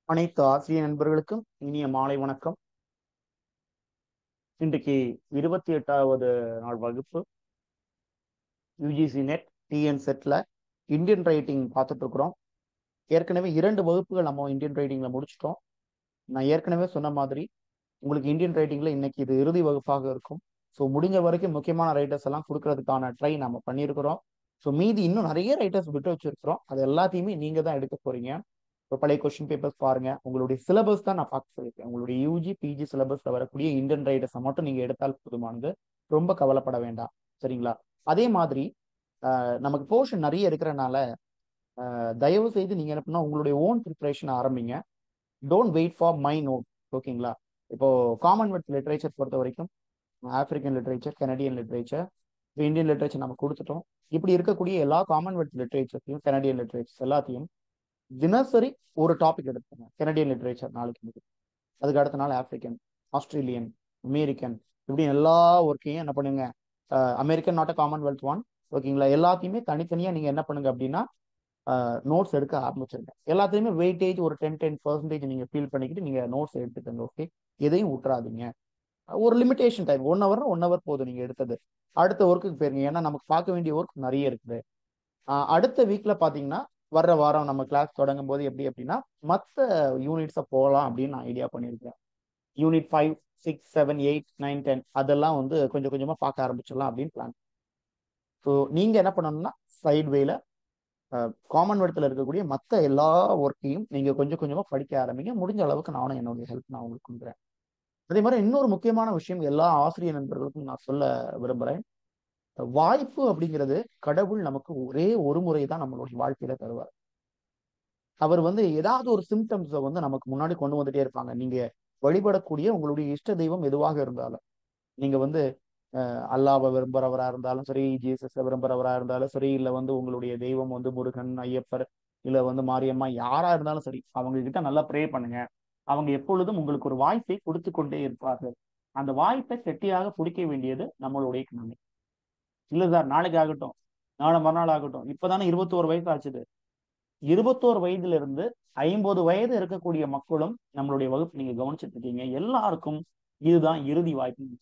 அனைத்து ஆசிரியர் நண்பர்களுக்கும் இனிய மாலை வணக்கம் இன்றைக்கு இருபத்தி எட்டாவது நாள் வகுப்பு யூஜிசி நெட் டிஎன் செட்ல இந்தியன் ரைட்டிங் பார்த்துட்டு இருக்கிறோம் ஏற்கனவே இரண்டு வகுப்புகள் நம்ம இந்தியன் ரைட்டிங்ல முடிச்சிட்டோம் நான் ஏற்கனவே சொன்ன மாதிரி உங்களுக்கு இந்தியன் ரைட்டிங்ல இன்னைக்கு இது இறுதி வகுப்பாக இருக்கும் ஸோ முடிஞ்ச வரைக்கும் முக்கியமான ரைட்டர்ஸ் எல்லாம் கொடுக்கறதுக்கான ட்ரை நம்ம பண்ணியிருக்கிறோம் ஸோ மீதி இன்னும் நிறைய ரைட்டர்ஸ் விட்டு வச்சிருக்கிறோம் அது எல்லாத்தையுமே நீங்க தான் எடுக்க போறீங்க இப்போ பழைய கொஸ்டின் பேப்பர்ஸ் பாருங்க உங்களுடைய சிலபஸ் தான் நான் பார்க்க சொல்லியிருக்கேன் உங்களுடைய யூஜி பிஜி சிலபஸ்ல வரக்கூடிய இந்தியன் ரைட்டர்ஸை மட்டும் நீங்க எடுத்தால் போதுமானது ரொம்ப கவலைப்பட வேண்டாம் சரிங்களா அதே மாதிரி ஆஹ், நமக்கு போர்ஷன் நிறைய இருக்கிறனால ஆஹ், தயவு செய்து நீங்க என்ன பண்ணா உங்களுடைய ஓன் ப்ரிப்பரேஷன் ஆரம்பிங்க don't wait for my note ஓகேங்களா இப்போ காமன்வெல்த் லிட்ரேச்சர் பொறுத்த வரைக்கும் African literature Canadian literature Indian literature நம்ம கொடுத்துட்டோம் இப்படி இருக்கக்கூடிய எல்லா காமன்வெல்த் லிட்ரேச்சர்ஸையும் கனடியன் லிட்ரேச்சர்ஸ் எல்லாத்தையும் தினசரி ஒரு டாபிக் எடுத்துங்க கனடியன் லிட்ரேச்சர் நாளைக்கு முடியும் அதுக்கு அடுத்த நாள் ஆப்பிரிக்கன் ஆஸ்திரேலியன் அமெரிக்கன் இப்படி எல்லா ஒர்க்கையும் என்ன பண்ணுங்க அமெரிக்கன் நாட் காமன்வெல்த் ஒன் ஓகேங்களா எல்லாத்தையுமே தனித்தனியா நீங்க என்ன பண்ணுங்க அப்படின்னா நோட்ஸ் எடுக்க ஆரம்பிச்சிருங்க எல்லாத்தையுமே வெயிட்டேஜ் ஒரு டென் டென் பர்சன்டேஜ் நீங்க ஃபீல் பண்ணிக்கிட்டு நீங்க நோட்ஸ் எடுத்துக்கங்க ஓகே எதையும் விட்டுறாதீங்க ஒரு limitation time one hour one hour போதும் நீங்க எடுத்தது அடுத்த ஒர்க்குக்கு போயிருங்க ஏன்னா நமக்கு பார்க்க வேண்டிய ஒர்க் நிறைய இருக்குது ஆஹ் அடுத்த வீக்ல பாத்தீங்கன்னா வர்ற வாரம் நம்ம கிளாஸ் தொடங்கும் போது எப்படி அப்படின்னா மற்ற யூனிட்ஸை போகலாம் அப்படின்னு நான் ஐடியா பண்ணியிருக்கேன் unit five six seven eight nine ten அதெல்லாம் வந்து கொஞ்சம் கொஞ்சமா பார்க்க ஆரம்பிச்சிடலாம் அப்படின்னு பிளான் ஸோ நீங்க என்ன பண்ணணும்னா சைட் வேல காமன்வெல்த்தில் இருக்கக்கூடிய மற்ற எல்லா ஒர்க்கையும் நீங்க கொஞ்சம் கொஞ்சமா படிக்க ஆரம்பிங்க முடிஞ்ச அளவுக்கு நானும் என்னுடைய ஹெல்ப் நான் உங்களுக்கு கொடுக்குறேன் அதே மாதிரி இன்னொரு முக்கியமான விஷயம் எல்லா ஆசிரியர் நண்பர்களுக்கும் நான் சொல்ல விரும்புறேன் வாய்ப்பு அப்படிங்கிறது கடவுள் நமக்கு ஒரே ஒரு முறை தான் நம்மளுடைய வாழ்க்கையில தருவார் அவர் வந்து ஏதாவது ஒரு சிம்டம்ஸை வந்து நமக்கு முன்னாடி கொண்டு வந்துட்டே இருப்பாங்க நீங்க வழிபடக்கூடிய உங்களுடைய இஷ்ட தெய்வம் எதுவாக இருந்தாலும் நீங்க வந்து அஹ், அல்லாவை விரும்புறவரா இருந்தாலும் சரி ஜீசஸ விரும்புறவரா இருந்தாலும் சரி இல்ல வந்து உங்களுடைய தெய்வம் வந்து முருகன் ஐயப்பர் இல்ல வந்து மாரியம்மா யாரா இருந்தாலும் சரி அவங்க கிட்ட நல்லா ப்ரே பண்ணுங்க அவங்க எப்பொழுதும் உங்களுக்கு ஒரு வாய்ப்பை கொடுத்து கொண்டே இருப்பார்கள் அந்த வாய்ப்பை கெட்டியாக பிடிக்க வேண்டியது நம்மளுடைய கடமை இல்ல சார் நாளைக்கு ஆகட்டும் நாளை மறுநாள் ஆகட்டும் இப்பதானே இருபத்தோரு வயசு ஆச்சுது இருபத்தோரு வயதுல இருந்து ஐம்பது வயது இருக்கக்கூடிய மக்களும் நம்மளுடைய வகுப்பு நீங்க கவனிச்சிட்டு இருக்கீங்க எல்லாருக்கும் இதுதான் இறுதி வாய்ப்பு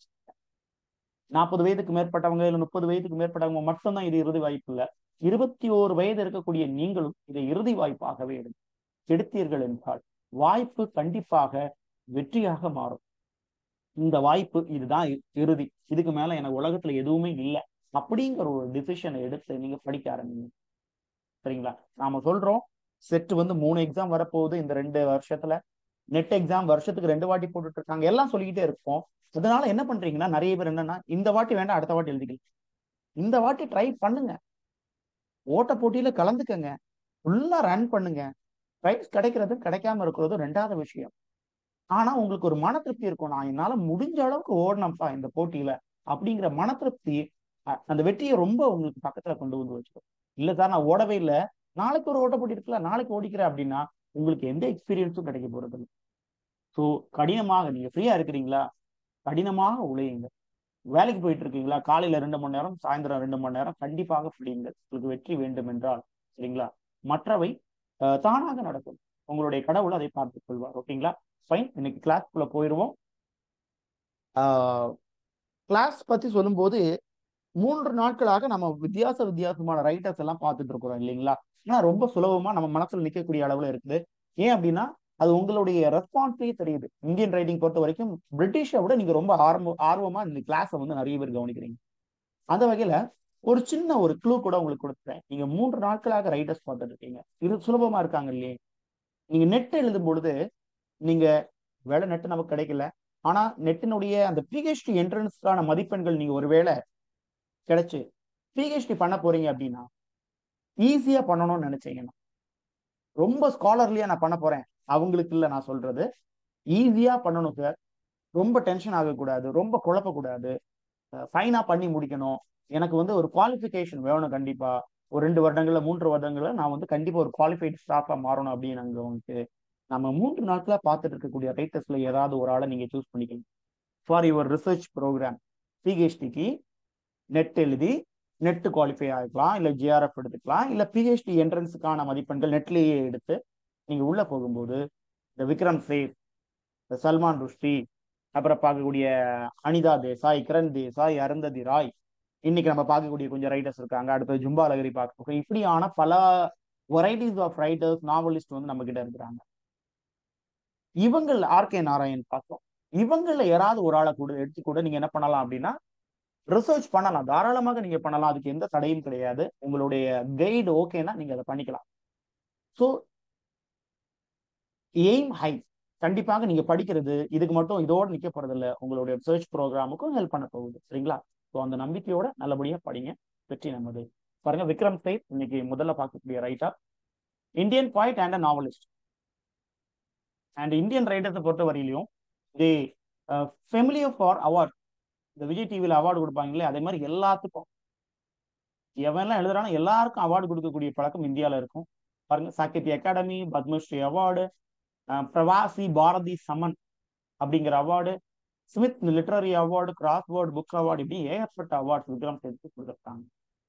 நாற்பது வயதுக்கு மேற்பட்டவங்க இல்ல முப்பது வயதுக்கு மேற்பட்டவங்க மட்டும்தான் இது இறுதி வாய்ப்பு இல்ல இருபத்தி ஓரு வயது இருக்கக்கூடிய நீங்களும் இதை இறுதி வாய்ப்பாகவே எடுங்க எடுத்தீர்கள் என்றால் வாய்ப்பு கண்டிப்பாக வெற்றியாக மாறும் இந்த வாய்ப்பு இதுதான் இ- இறுதி இதுக்கு மேல எனக்கு உலகத்துல எதுவுமே இல்லை அப்படிங்கிற ஒரு டிசிஷனை எடுத்து நீங்க படிக்க ஆரம்பிங்க சரிங்களா நாம சொல்றோம் செட் வந்து மூணு எக்ஸாம் வரப்போகுது இந்த ரெண்டு வருஷத்துல நெட் எக்ஸாம் வருஷத்துக்கு ரெண்டு வாட்டி போட்டுட்டு இருக்காங்க எல்லாம் சொல்லிக்கிட்டே இருப்போம் அதனால என்ன பண்றீங்கன்னா நிறைய பேர் என்னன்னா இந்த வாட்டி வேண்டாம் அடுத்த வாட்டி எழுதிக்கலாம் இந்த வாட்டி ட்ரை பண்ணுங்க ஓட்ட போட்டியில கலந்துக்கங்க ஃபுல்லா ரன் பண்ணுங்க ப்ரைஸ் கிடைக்கிறதும் கிடைக்காம இருக்கிறதும் ரெண்டாவது விஷயம் ஆனா உங்களுக்கு ஒரு மன திருப்தி இருக்கும் நான் என்னால முடிஞ்ச அளவுக்கு ஓடணும்ப்பா இந்த போட்டியில அப்படிங்கிற மன திருப்தி அ- அந்த வெற்றியை ரொம்ப உங்களுக்கு பக்கத்துல கொண்டு வந்து வச்சிடும் இல்ல சார் நான் ஓடவே இல்லை நாளைக்கு ஒரு ஓட்ட போட்டி இருக்குல்ல நாளைக்கு ஓடிக்கிறேன் அப்படின்னா உங்களுக்கு எந்த எக்ஸ்பீரியன்ஸும் கிடைக்க போறது இல்லை ஸோ கடினமாக நீங்க ஃப்ரீயா இருக்கிறீங்களா கடினமாக உழையுங்க வேலைக்கு போயிட்டு இருக்கீங்களா காலையில ரெண்டு மணி நேரம் சாயந்தரம் ரெண்டு மணி நேரம் கண்டிப்பாக படியுங்கள் உங்களுக்கு வெற்றி வேண்டும் என்றால் சரிங்களா மற்றவை அஹ், தானாக நடக்கும் உங்களுடைய கடவுள் அதை பார்த்துக் கொள்வார் ஓகேங்களா ஃபைன் இன்னைக்கு கிளாஸ்க்குள்ள போயிடுவோம் கிளாஸ் பத்தி சொல்லும்போது மூன்று நாட்களாக நம்ம வித்தியாச வித்தியாசமான ரைட்டர்ஸ் எல்லாம் பார்த்துட்டு இருக்கிறோம் இல்லைங்களா ஆனா ரொம்ப சுலபமா நம்ம மனசுல நிக்கக்கூடிய அளவுல இருக்குது ஏன் அப்படின்னா அது உங்களுடைய ரெஸ்பான்ஸ்லயே தெரியுது இந்தியன் ரைட்டிங் பொறுத்த வரைக்கும் பிரிட்டிஷை விட நீங்க ரொம்ப ஆர்வம் ஆர்வமா இந்த கிளாஸை வந்து நிறைய பேர் கவனிக்கிறீங்க அந்த வகையில ஒரு சின்ன ஒரு க்ளூ கூட உங்களுக்கு கொடுத்துறேன் நீங்க மூன்று நாட்களாக ரைட்டர்ஸ் பார்த்துட்டு இருக்கீங்க இது சுலபமா இருக்காங்க இல்லையே நீங்க நெட் எழுதும் பொழுது நீங்க வேலை நெட் நமக்கு கிடைக்கல ஆனா நெட்டினுடைய அந்த பிஹெச்டி என்ட்ரன்ஸ்க்கான மதிப்பெண்கள் நீங்க ஒருவேளை கிடைச்சு பிஹெச்டி பண்ண போறீங்க அப்படின்னா ஈஸியா பண்ணணும்னு நினைச்சீங்கன்னா ரொம்ப ஸ்காலர்லியா நான் பண்ண போறேன் அவங்களுக்கு இல்ல நான் சொல்றது ஈஸியா பண்ணணும் சார் ரொம்ப டென்ஷன் ஆகக்கூடாது ரொம்ப குழப்பக்கூடாது ஃபைனா பண்ணி முடிக்கணும் எனக்கு வந்து ஒரு குவாலிஃபிகேஷன் வேணும் கண்டிப்பா ஒரு ரெண்டு வருடங்கள்ல மூன்று வருடங்கள்ல நான் வந்து கண்டிப்பா ஒரு குவாலிஃபைட் ஸ்டாஃபா மாறணும் அப்படின்னு அங்க வந்துட்டு நம்ம மூன்று நாட்களா பார்த்துட்டு இருக்கக்கூடிய ரைட்டர்ஸ்ல ஏதாவது ஒரு ஆளை நீங்க சூஸ் பண்ணிக்கணும் ஃபார் யுவர் ரிசர்ச் ப்ரோக்ராம் பிஹெச்டிக்கு நெட் எழுதி நெட் குவாலிஃபை ஆகிக்கலாம் இல்லை ஜிஆர்எஃப் எடுத்துக்கலாம் இல்லை பிஹெச்டி என்ட்ரன்ஸுக்கான மதிப்பெண்கள் நெட்லேயே எடுத்து நீங்கள் உள்ளே போகும்போது இந்த விக்ரம் சேத் இந்த சல்மான் ருஷ்டி அப்புறம் பார்க்கக்கூடிய அனிதா தேசாய் கிரண் தேசாய் அருந்ததி ராய் இன்னைக்கு நம்ம பார்க்கக்கூடிய கொஞ்சம் ரைட்டர்ஸ் இருக்காங்க அடுத்து ஜும்பா லகரி பார்க்க இப்படியான பல வெரைட்டிஸ் ஆஃப் ரைட்டர்ஸ் நாவலிஸ்ட் வந்து நம்ம கிட்ட இருக்கிறாங்க இவங்கள் ஆர் கே நாராயண் பார்த்தோம் இவங்கள யாராவது ஒரு ஆளை கூட எடுத்து கூட நீங்க என்ன பண்ணலாம் அப்படின்னா ரிசர்ச் பண்ணலாம் தாராளமாக நீங்க பண்ணலாம் அதுக்கு எந்த தடையும் கிடையாது உங்களுடைய கைடு ஓகேனா நீங்க அதை பண்ணிக்கலாம் ஸோ எய்ம் ஹை கண்டிப்பாக நீங்க படிக்கிறது இதுக்கு மட்டும் இதோட நிக்க போறது இல்ல உங்களுடைய ரிசர்ச் ப்ரோக்ராமுக்கும் ஹெல்ப் பண்ண போகுது சரிங்களா ஸோ அந்த நம்பிக்கையோட நல்லபடியா படிங்க வெற்றி நமது பாருங்க விக்ரம் சைத் இன்னைக்கு முதல்ல பார்க்கக்கூடிய ரைட்டா Indian point and a novelist and Indian ரைட்டர்ஸை பொறுத்த வரையிலையும் தி ஃபெமிலியர் ஃபார் அவார்ட் இந்த விஜய் டிவியில் அவார்டு கொடுப்பாங்களே அதே மாதிரி எல்லாத்துக்கும் எவன்லாம் எழுதுறானோ எல்லாருக்கும் அவார்டு கொடுக்கக்கூடிய பழக்கம் இந்தியாவில் இருக்கும் பாருங்க சாகித்ய அகாடமி பத்மஸ்ரீ அவார்டு பிரவாசி பாரதி சமன் அப்படிங்கிற award Smith literary award crossword book award இப்படி ஏகப்பட்ட அவார்ட்ஸ் விக்ரம் சேர்த்து கொடுத்துருக்காங்க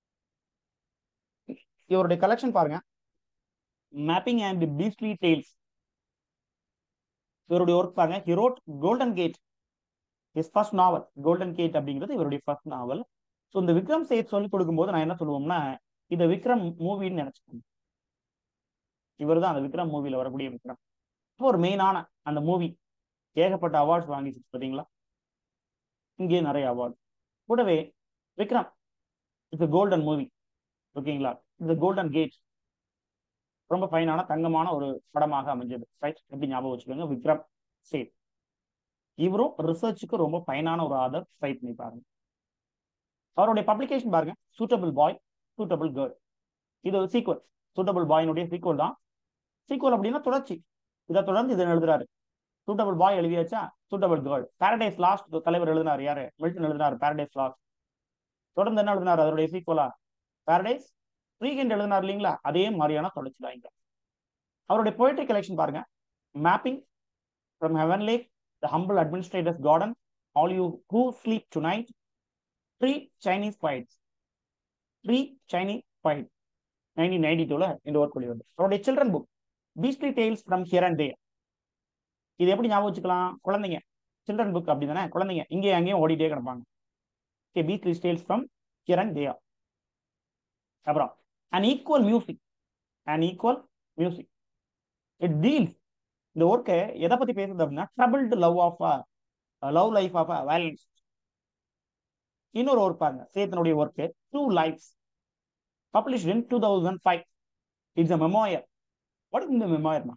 இவருடைய கலெக்ஷன் பாருங்க மேப்பிங் அண்ட் பீஸ்லி டெய்ல்ஸ் இவருடைய ஒர்க் பாருங்க he wrote Golden Gate is first novel Golden Gate அப்படிங்கிறது இவருடைய ஃபர்ஸ்ட் நாவல் ஸோ இந்த விக்ரம் சேத் சொல்லி கொடுக்கும்போது நான் என்ன சொல்லுவோம்னா இதை விக்ரம் மூவின்னு நினைச்சுக்கோங்க இவர் தான் அந்த விக்ரம் மூவில வரக்கூடிய விக்ரம் இப்போ ஒரு மெயினான அந்த மூவி ஏகப்பட்ட அவார்ட்ஸ் வாங்கிச்சு பார்த்தீங்களா இங்கே நிறைய அவார்டு கூடவே விக்ரம் இட்ஸ் கோல்டன் மூவி ஓகேங்களா இந்த கோல்டன் கேட் ரொம்ப ஃபைனான தங்கமான ஒரு படமாக அமைஞ்சது ரைட் எப்படி ஞாபகம் வச்சுக்கோங்க விக்ரம் சேத் இவரும் ரிசர்ச்சுக்கு ரொம்ப ஃபைனான ஒரு ஆதர் ட்ரை பண்ணி பாருங்க அவருடைய பப்ளிகேஷன் பாருங்க சூட்டபிள் பாய் சூட்டபிள் கேர்ள் இது ஒரு சீக்வல் சூட்டபிள் பாயினுடைய சீக்வல் தான் சீக்வல் அப்படின்னா தொடர்ச்சி இதை தொடர்ந்து இதை எழுதுறாரு சூட்டபிள் பாய் எழுதியாச்சா சூட்டபிள் கேர்ள் பாரடைஸ் லாஸ்ட் தலைவர் எழுதினார் யாரு மில்டன் எழுதினார் பாரடைஸ் லாஸ்ட் தொடர்ந்து என்ன எழுதினார் அதனுடைய சீக்வலா பாரடைஸ் வீக்கெண்ட் எழுதினார் இல்லைங்களா அதே மாதிரியான தொடர்ச்சி தான் இங்க அவருடைய போயிட்ரி கலெக்ஷன் பாருங்க mapping from heaven lake the humble administrators garden all you who sleep tonight three Chinese fights three Chinese fight nineteen ninety டூல இந்த ஒர்க் வெளிவந்து அவருடைய children book beastly tales from here and day இது எப்படி ஞாபகம் வச்சுக்கலாம் குழந்தைங்க children book அப்படி தானே குழந்தைங்க இங்கேயும் அங்கேயும் ஓடிட்டே கிடப்பாங்க okay beastly tales from here and day அப்புறம் and equal music and equal music it deals இந்த ஒர்க்கை எதை பத்தி பேசுறது அப்படின்னா troubled love of love life of valence இன்னொரு ஒர்க் பாருங்க சேத்தனுடைய work two lives published in two thousand five it's a memoir what is இந்த மெமோயர்னா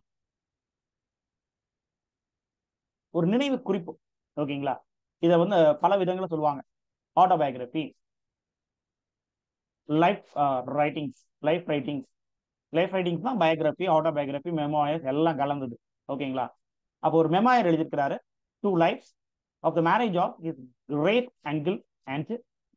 ஒரு நினைவு குறிப்பு ஓகேங்களா இதை வந்து பல விதங்களை சொல்லுவாங்க autobiography life writings life writings life writings தான் பயோகிராஃபி ஆட்டோபயோகிராஃபி மெமோயர்ஸ் எல்லாம் கலந்தது ஓகேங்களா அப்போ ஒரு மெமோயர் எழுதியிருக்கிறாரு two lives of the marriage of is great uncle and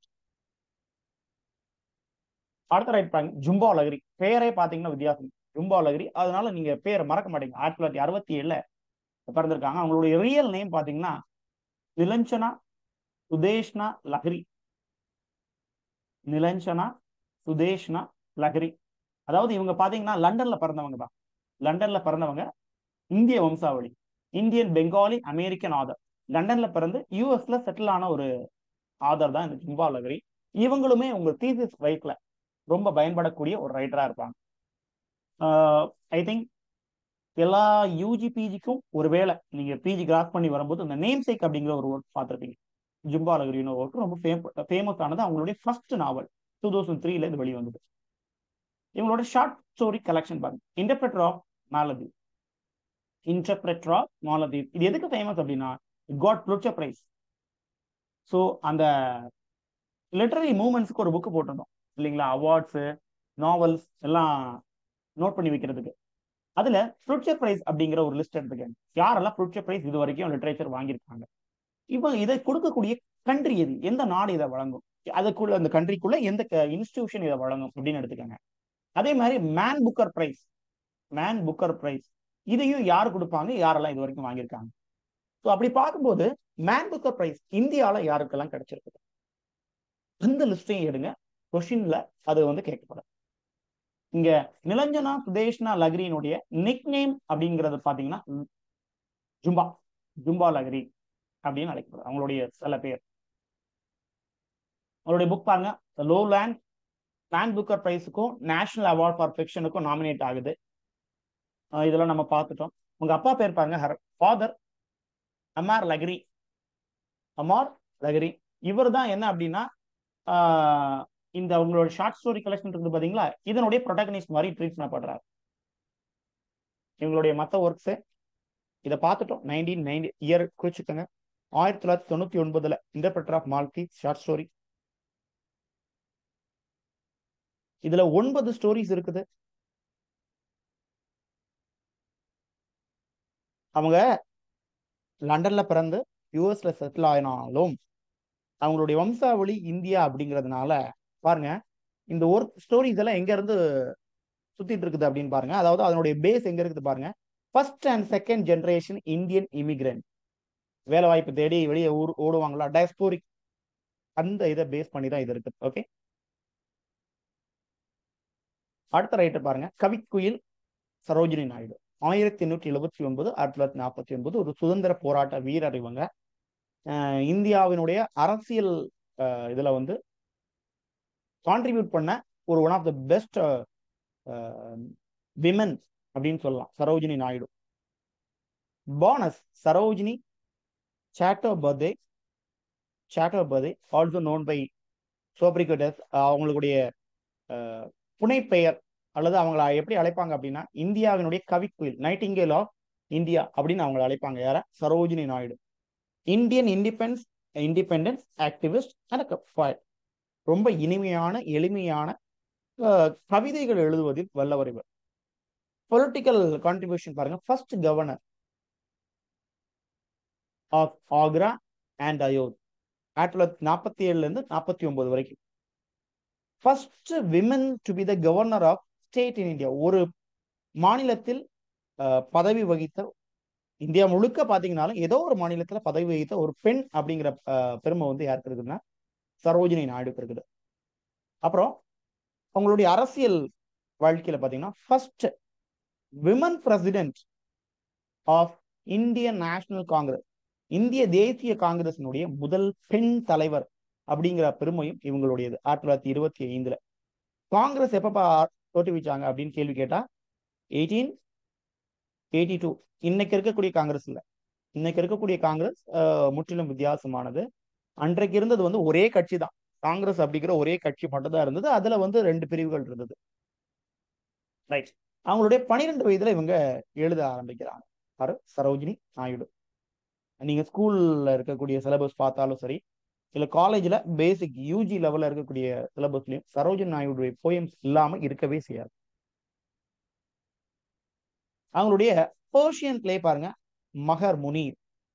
அடுத்த ரைட் பாருங்க ஜும்பா லகரி பேரே பார்த்தீங்கன்னா வித்தியாசம் ஜும்பா லகரி அதனால நீங்க பேரை மறக்க மாட்டீங்க ஆயிரத்தி தொள்ளாயிரத்தி அறுபத்தி ஏழுல பிறந்திருக்காங்க அவங்களுடைய ரியல் நேம் பார்த்தீங்கன்னா நிலஞ்சனா சுதேஷ்னா லஹரி நிலஞ்சனா சுதேஷ்னா லஹரி அதாவது இவங்க பாத்தீங்கன்னா லண்டன்ல பிறந்தவங்க தான் லண்டன்ல பிறந்தவங்க இந்திய வம்சாவளி இந்தியன் பெங்காலி அமெரிக்கன் ஆதர் லண்டன்ல பிறந்து யூஎஸ்ல செட்டில் ஆன ஒரு ஆதர் தான் இந்த ஜும்பா லகரி இவங்களுமே உங்க தீசிஸ் வைஃப்ல ரொம்ப பயன்படக்கூடிய ஒரு ரைட்டரா இருப்பாங்க ஐ திங்க் எல்லா யூஜி பிஜிக்கும் ஒருவேளை நீங்க பிஜி கிராஸ் பண்ணி வரும்போது இந்த நேம் சேக் அப்படிங்கிற ஒரு ஒர்க் பார்த்துருப்பீங்க ஜும்பா லகரின்னு ஒர்க் ரொம்ப ஃபேமஸ் ஆனது அவங்களுடைய ஃபர்ஸ்ட் நாவல் டூ தௌசண்ட் த்ரீல இது வெளிவந்தது இவங்களோட ஷார்ட் ஸ்டோரி கலெக்ஷன் பாருங்க interpreter of Maldives interpreter of Maldives இது எதுக்கு ஃபேமஸ் அப்படின்னா காட் புளிச்சர் பிரைஸ் ஸோ அந்த லிட்டரரி மூமெண்ட்ஸ்க்கு ஒரு புக்கு போட்டிருந்தோம் இல்லைங்களா அவார்ட்ஸு நாவல்ஸ் எல்லாம் நோட் பண்ணி வைக்கிறதுக்கு அதுல புளிச்சர் பிரைஸ் அப்படிங்கிற ஒரு லிஸ்ட் எடுத்துக்கங்க யாரெல்லாம் புளிச்சர் பிரைஸ் இது வரைக்கும் லிட்டரேச்சர் வாங்கியிருக்காங்க இப்போ இதை கொடுக்கக்கூடிய கண்ட்ரி எது எந்த நாடு இதை வழங்கும் அதுக்குள்ள அந்த கண்ட்ரிக்குள்ள எந்த இன்ஸ்டிடியூஷன் இதை வழங்கும் அப்படின்னு எடுத்துக்கோங்க அதே மாதிரி Man Booker prize Man Booker prize இதையும் யார் கொடுப்பாங்க யாரெல்லாம் இது வரைக்கும் வாங்கியிருக்காங்க ஸோ அப்படி பார்க்கும்போது மேன் புக்கர் பிரைஸ் இந்தியாவில் யாருக்கெல்லாம் கிடைச்சிருக்கு அந்த லிஸ்டையும் எடுங்க கொஷின்ல அது வந்து கேட்கப்படும் இங்க நிலஞ்சனா சுதேஷ்னா லக்ரியினுடைய நிக் நேம் அப்படிங்கறது பாத்தீங்கன்னா ஜும்பா ஜும்பா லஹரி அப்படின்னு அழைக்கப்படுது அவங்களுடைய சில பேர் அவருடைய புக் பாருங்க லோ லேண்ட் மேன் புக்கர் பிரைஸுக்கும் நேஷனல் அவார்ட் ஃபார் ஃபிக்ஷனுக்கும் நாமினேட் ஆகுது அஹ் இதெல்லாம் நம்ம பார்த்துட்டோம் உங்க அப்பா பேர் பாருங்க ஹர் ஃபாதர் அமார் லஹரி அமார் லஹரி இவர் தான் என்ன அப்படின்னா ஆஹ் இந்த உங்களோட ஷார்ட் ஸ்டோரி கலெக்ஷன் இருக்குது பாத்தீங்களா இதனுடைய ப்ரொட்டகனிஸ்ட் மாதிரி ட்ரீட் பண்ணப்படுறாரு இவங்களுடைய மற்ற ஒர்க்ஸ் இதை பார்த்துட்டோம் நைன்டீன் நைன்டி இயர் குறிச்சுக்கோங்க ஆயிரத்தி தொள்ளாயிரத்தி தொண்ணூத்தி ஒன்பதுல இன்டர்பிரட்டர் ஆஃப் மால்கி ஷார்ட் ஸ்டோரி இதுல ஒன்பது ஸ்டோரிஸ் இருக்குது அவங்க லண்டன்ல பிறந்து யூஎஸ்ல செட்டில் ஆயினாலும் அவங்களுடைய வம்சாவளி இந்தியா அப்படிங்கிறதுனால பாருங்க இந்த ஒர்க் ஸ்டோரிஸ் எல்லாம் எங்க இருந்து சுத்திட்டு இருக்குது அப்படின்னு பாருங்க அதாவது அதனுடைய பேஸ் எங்க இருக்குது பாருங்க first and second generation Indian immigrant வேலை வாய்ப்பு தேடி வெளியே ஊர் ஓடுவாங்களா டயஸ்போரிக் அந்த இதை பேஸ் பண்ணி தான் இது இருக்குது ஓகே அடுத்த ரைட்டர் பாருங்க கவிக்குயில் சரோஜினி நாயுடு ஆயிரத்தி எண்ணூற்றி எழுபத்தி ஒன்பது ஆயிரத்தி தொள்ளாயிரத்தி நாற்பத்தி ஒன்பது ஒரு சுதந்திர போராட்ட வீரர் இவங்க அஹ் இந்தியாவினுடைய அரசியல் அஹ் இதுல வந்து கான்ட்ரிபியூட் பண்ண ஒரு one of the best women அப்படின்னு சொல்லலாம் Sarojini Naidu born as Sarojini Chattopadhyay Chattopadhyay also known by sobriquets அவங்களுடைய அஹ், புனைப்பெயர் அல்லது அவங்கள எப்படி அழைப்பாங்க அப்படின்னா இந்தியாவினுடைய கவிக்குயில் நைட்டிங்கேல் ஆஃப் இந்தியா அப்படின்னு அவங்கள அழைப்பாங்க யார Sarojini Naidu Indian independence independence activist and ரொம்ப இனிமையான எளிமையான அஹ், கவிதைகள் எழுதுவதில் வல்லவர் இவர் பொலிட்டிக்கல் கான்ட்ரிபியூஷன் பாருங்க first governor of Agra and Oudh ஆயிரத்தி தொள்ளாயிரத்தி நாற்பத்தி ஏழுல இருந்து நாற்பத்தி ஒன்பது வரைக்கும் first women to be the governor of state in India ஒரு மாநிலத்தில் அஹ், பதவி வகித்த இந்தியா முழுக்க பாத்தீங்கன்னாலும் ஏதோ ஒரு மாநிலத்துல பதவி வகித்த ஒரு பெண் அப்படிங்கிற அஹ், பெருமை வந்து யாருக்கு இருக்குதுன்னா சரோஜினி நாயுடுக்கு இருக்குது அப்புறம் அவங்களுடைய அரசியல் வாழ்க்கையில பாத்தீங்கன்னா first women president of Indian National Congress இந்திய தேசிய காங்கிரசினுடைய முதல் பெண் தலைவர் அப்படிங்கிற பெருமையும் இவங்களுடையது ஆயிரத்தி தொள்ளாயிரத்தி இருபத்தி ஐந்துல காங்கிரஸ் எப்பப்ப தோற்றுவிச்சாங்க அப்படின்னு கேள்வி கேட்டா எயிட்டீன் எயிட்டி டூ இன்னைக்கு இருக்கக்கூடிய காங்கிரஸ் இல்ல இன்னைக்கு இருக்கக்கூடிய காங்கிரஸ் அஹ், முற்றிலும் வித்தியாசமானது அன்றைக்கு இருந்தது வந்து ஒரே கட்சி தான் காங்கிரஸ் அப்படிங்கிற ஒரே கட்சி மட்டும் தான் இருந்தது அதுல வந்து ரெண்டு பிரிவுகள் இருந்தது ரைட் அவங்களுடைய பனிரெண்டு வயதுல இவங்க எழுத ஆரம்பிக்கிறாங்க யாரு சரோஜினி நாயுடு நீங்க ஸ்கூல்ல இருக்கக்கூடிய சிலபஸ் பார்த்தாலும் சரி இல்ல காலேஜ்ல பேசிக் யூஜி லெவல்ல இருக்கக்கூடிய சிலபஸ்லயும் சரோஜினி நாயுடைய போயம்ஸ் இல்லாம இருக்கவே செய்யாது அவங்களுடைய பர்ஷியன் பிளே பாருங்க மகர் முனீர்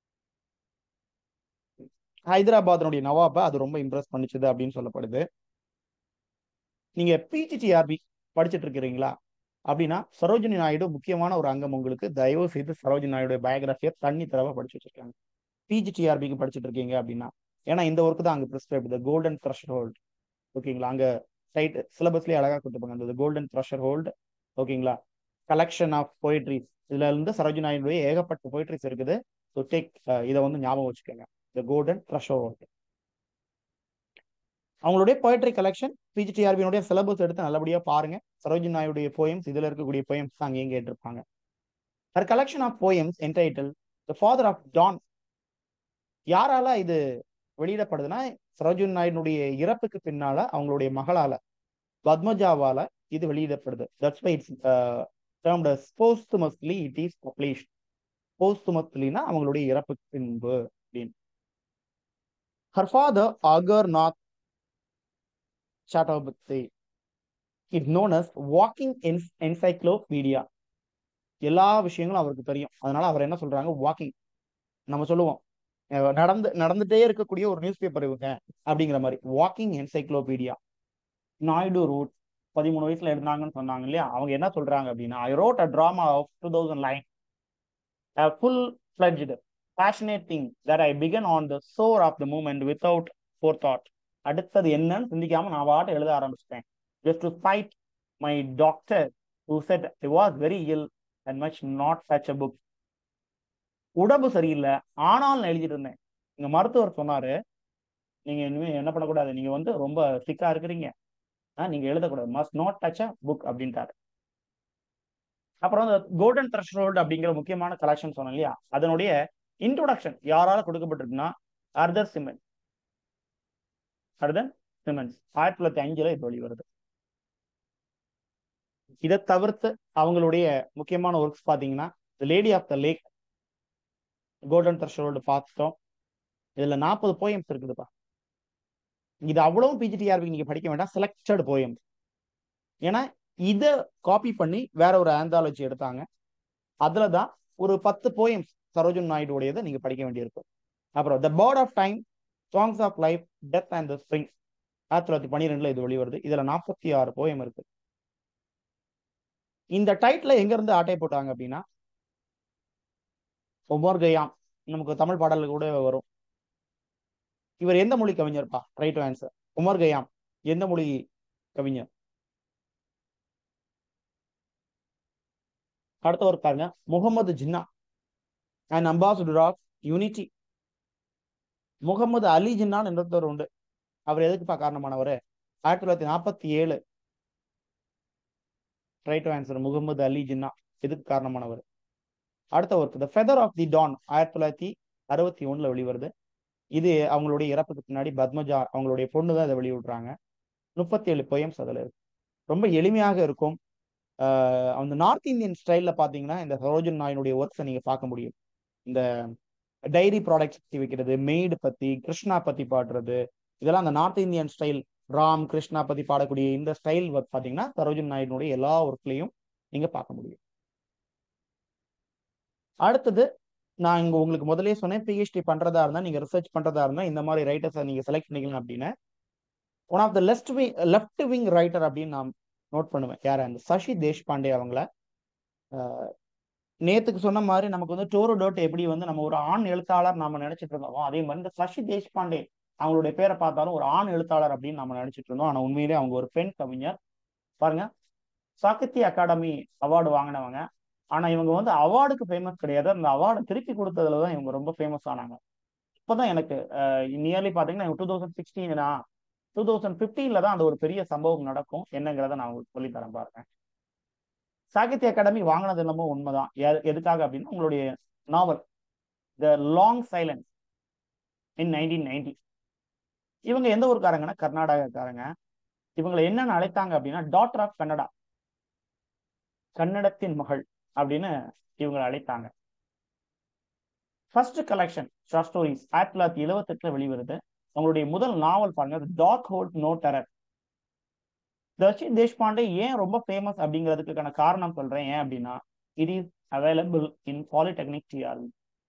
ஹைதராபாத்தினுடைய நவாபை அது ரொம்ப இம்ப்ரெஸ் பண்ணிச்சுது அப்படின்னு சொல்லப்படுது நீங்க பிஜிடிஆர்பி படிச்சிட்டு இருக்கிறீங்களா அப்படின்னா சரோஜினி நாயுடு முக்கியமான ஒரு அங்கம் உங்களுக்கு தயவு செய்து சரோஜினி நாயுடைய பயோகிராஃபியை தண்ணி தரவா படிச்சு வச்சிருக்காங்க பிஜிடிஆர்பிக்கு படிச்சுட்டு இருக்கீங்க அப்படின்னா ஏன்னா இந்த ஒர்க் தான் அங்க prescribe the Golden Threshold ஓகேங்களா அங்க சைட் சிலபஸ்லயே அழகா கொடுத்துருப்பாங்க அந்த கோல்டன் த்ரஷர் ஹோல்ட் ஓகேங்களா கலெக்ஷன் ஆஃப் போயிட்ரிஸ் இதுல இருந்து சரோஜினி நாயுடைய ஏகப்பட்ட போயிட்ரிஸ் இருக்குது ஸோ டேக் இதை வந்து ஞாபகம் வச்சுக்கோங்க த கோல்டன் த்ரஷர் ஹோல்ட் அவங்களுடைய போயட்ரி கலெக்ஷன் பிஜிடிஆர்பியினுடைய சிலபஸ் எடுத்து நல்லபடியா பாருங்க சரோஜினி நாயுடைய போயம்ஸ் இதுல இருக்கக்கூடிய போயம்ஸ் தான் அங்கேயும் கேட்டிருப்பாங்க her collection of poems entitled the father of dawn யாரால இது வெளியிடப்படுதுன்னா சரோஜினி நாயுடைய இறப்புக்கு பின்னால அவங்களுடைய மகளால பத்மஜாவால இது வெளியிடப்படுது that's why it's termed as posthumously it is published போஸ்துமஸ்லினா அவங்களுடைய இறப்புக்கு பின்பு அப்படின்னு her father Aghor Nath Chattopadhyay it known as walking encyclopedia எல்லா விஷயங்களும் அவருக்கு தெரியும் அதனால அவர் என்ன சொல்றாங்க வாக்கிங் நம்ம சொல்லுவோம் அஹ் நடந்து நடந்துட்டே இருக்கக்கூடிய ஒரு நியூஸ் பேப்பர் இவங்க அப்படிங்கிற மாதிரி வாக்கிங் என்சைக்ளோபீடியா நாயுடு ரூட் பதிமூணு வயசுல இருந்தாங்கன்னு சொன்னாங்க இல்லையா அவங்க என்ன சொல்றாங்க அப்படின்னா I wrote a drama of two thousand line full fledged passionate thing that I began on the sore of the moment without forethought அடுத்தது என்னன்னு சிந்திக்காம நான் பாட்டு எழுத ஆரம்பிச்சிட்டேன் just to fight my doctor who said I was very ill and much not such a book உடம்பு சரியில்லை ஆனால் நான் எழுதிட்டு இருந்தேன் எங்க மருத்துவர் சொன்னாரு நீங்க இனிமே என்ன பண்ணக்கூடாது நீங்க வந்து ரொம்ப சிக்கா இருக்கிறீங்க ஆஹ் நீங்க எழுதக்கூடாது must not touch a book அப்படின்ட்டாரு அப்புறம் அந்த கோல்டன் த்ரெஷ்ஹோல்டு அப்படிங்கிற முக்கியமான கலெக்ஷன் சொன்னேன் இல்லையா அதனுடைய இன்ட்ரோடக்ஷன் யாரால கொடுக்கப்பட்டிருக்குன்னா அர்தர் சிமெண்ட் அர்தர் சிமெண்ட்ஸ் ஆயிரத்தி தொள்ளாயிரத்தி அஞ்சுல இது வெளிவருது இதை தவிர்த்து அவங்களுடைய முக்கியமான ஒர்க்ஸ் பாத்தீங்கன்னா the lady of the lake golden threshold பார்த்துட்டோம் இதுல நாற்பது போயம்ஸ் இருக்குதுப்பா இது அவ்வளவும் பிஜிடிஆர்பி நீங்க படிக்க வேண்டாம் செலக்டட் போயம் ஏன்னா இதை காப்பி பண்ணி வேற ஒரு ஆந்தாலஜி எடுத்தாங்க அதுல தான் ஒரு பத்து போயம்ஸ் சரோஜன் நாயுடுடையதை நீங்க படிக்க வேண்டியிருக்கும் அப்புறம் the bird of time songs of life death and the spring ஆயிரத்தி தொள்ளாயிரத்தி பன்னிரெண்டுல இது வெளிவருது இதுல நாற்பத்தி ஆறு போயம் இருக்கு இந்த டைட்டில் எங்க இருந்து ஆட்டை போட்டாங்க அப்படின்னா ஒவ்வொரு கயாம் நமக்கு தமிழ் பாடல்கள் கூட வரும் இவர் எந்த மொழி கவிஞர்ப்பா ரைட் ஆன்சர் உமர் கயாம் எந்த மொழி கவிஞர் அடுத்தவர் பாருங்க Muhammad Jinnah and ambassador of unity Muhammad Ali ஜின்னான்னு இன்னொருத்தவர் உண்டு அவர் எதுக்குப்பா காரணமானவர் ஆயிரத்தி தொள்ளாயிரத்தி நாற்பத்தி ஏழு ரைட் ஆன்சர் முகமது அலி ஜின்னா இதுக்கு காரணமானவர் அடுத்த work the feather of the dawn ஆயிரத்தி தொள்ளாயிரத்தி அறுபத்தி ஒண்ணுல வெளிவருது இது அவங்களுடைய இறப்புக்கு பின்னாடி பத்மஜா அவங்களுடைய பொண்ணு தான் இதை வெளியிடுறாங்க முப்பத்தி ஏழு பொயம்ஸ் அதில் இருக்கு ரொம்ப எளிமையாக இருக்கும் அந்த நார்த் இந்தியன் ஸ்டைல்ல பாத்தீங்கன்னா இந்த சரோஜன் நாயினுடைய ஒர்க்ஸை நீங்க பார்க்க முடியும் இந்த டைரி ப்ராடக்ட்ஸ் பத்தி வைக்கிறது மெய்டு பத்தி கிருஷ்ணா பத்தி பாடுறது இதெல்லாம் அந்த north Indian style Ram Krishna பத்தி பாடக்கூடிய இந்த ஸ்டைல் ஒர்க் பாத்தீங்கன்னா சரோஜன் நாயினுடைய எல்லா ஒர்க்லையும் நீங்க பார்க்க முடியும் அடுத்தது நான் இங்க உங்களுக்கு முதலே சொன்னேன் பிஹெச்டி பண்றதா இருந்தா நீங்க ரிசர்ச் பண்றதா இருந்தா இந்த மாதிரி ரைட்டர்ஸை நீங்க செலக்ட் பண்ணிக்கலாம் அப்படின்னு one of the left wing left wing writer அப்படின்னு நான் நோட் பண்ணுவேன் யார் அந்த சசி தேஷ்பாண்டே அவங்கள நேத்துக்கு சொன்ன மாதிரி நமக்கு வந்து டோரோ டோட் எப்படி வந்து நம்ம ஒரு ஆண் எழுத்தாளர் நாம நினைச்சிட்டு இருந்தோம் அதே மாதிரி இந்த சசி தேஷ்பாண்டே அவங்களுடைய பேரை பார்த்தாலும் ஒரு ஆண் எழுத்தாளர் அப்படின்னு நம்ம நினைச்சிட்டு இருந்தோம் ஆனா உண்மையிலே அவங்க ஒரு பெண் கவிஞர் பாருங்க சாகித்ய அகாடமி அவார்டு வாங்கினவங்க ஆனா இவங்க வந்து அவார்டுக்கு ஃபேமஸ் கிடையாது அந்த அவார்டை திருப்பி கொடுத்ததுல தான் இவங்க ரொம்ப ஃபேமஸ் ஆனாங்க இப்போதான் எனக்கு நியர்லி பாத்தீங்கன்னா டூ தௌசண்ட் சிக்ஸ்டீனா டூ தௌசண்ட் பிப்டீன்ல தான் அந்த ஒரு பெரிய சம்பவம் நடக்கும் என்னங்கிறத நான் உங்களுக்கு சொல்லித்தரேன் பாருங்க சாகித்ய அகாடமி வாங்கினது என்னமோ உண்மைதான் எதுக்காக அப்படின்னா உங்களுடைய novel the long silence in nineteen ninety இவங்க எந்த ஊருக்காரங்கன்னா கர்நாடகக்காரங்க இவங்களை என்னன்னு அழைத்தாங்க அப்படின்னா டாக்டர் ஆஃப் கன்னடா கன்னடத்தின் மகள் அப்படின்னு இவங்களை அழைத்தாங்க ஃபர்ஸ்ட் கலெக்ஷன் ஷார்ட் ஸ்டோரிஸ் ஆயிரத்தி தொள்ளாயிரத்தி எழுபத்தி எட்டுல வெளிவருது அவங்களுடைய முதல் நாவல் பாருங்க டாக் ஹோல்ட் நோ டெரர் தர்ஷி தேஷ்பாண்டே ஏன் ரொம்ப ஃபேமஸ் அப்படிங்கிறதுக்கான காரணம் சொல்றேன் ஏன் அப்படின்னா it is available in polytechnic TRB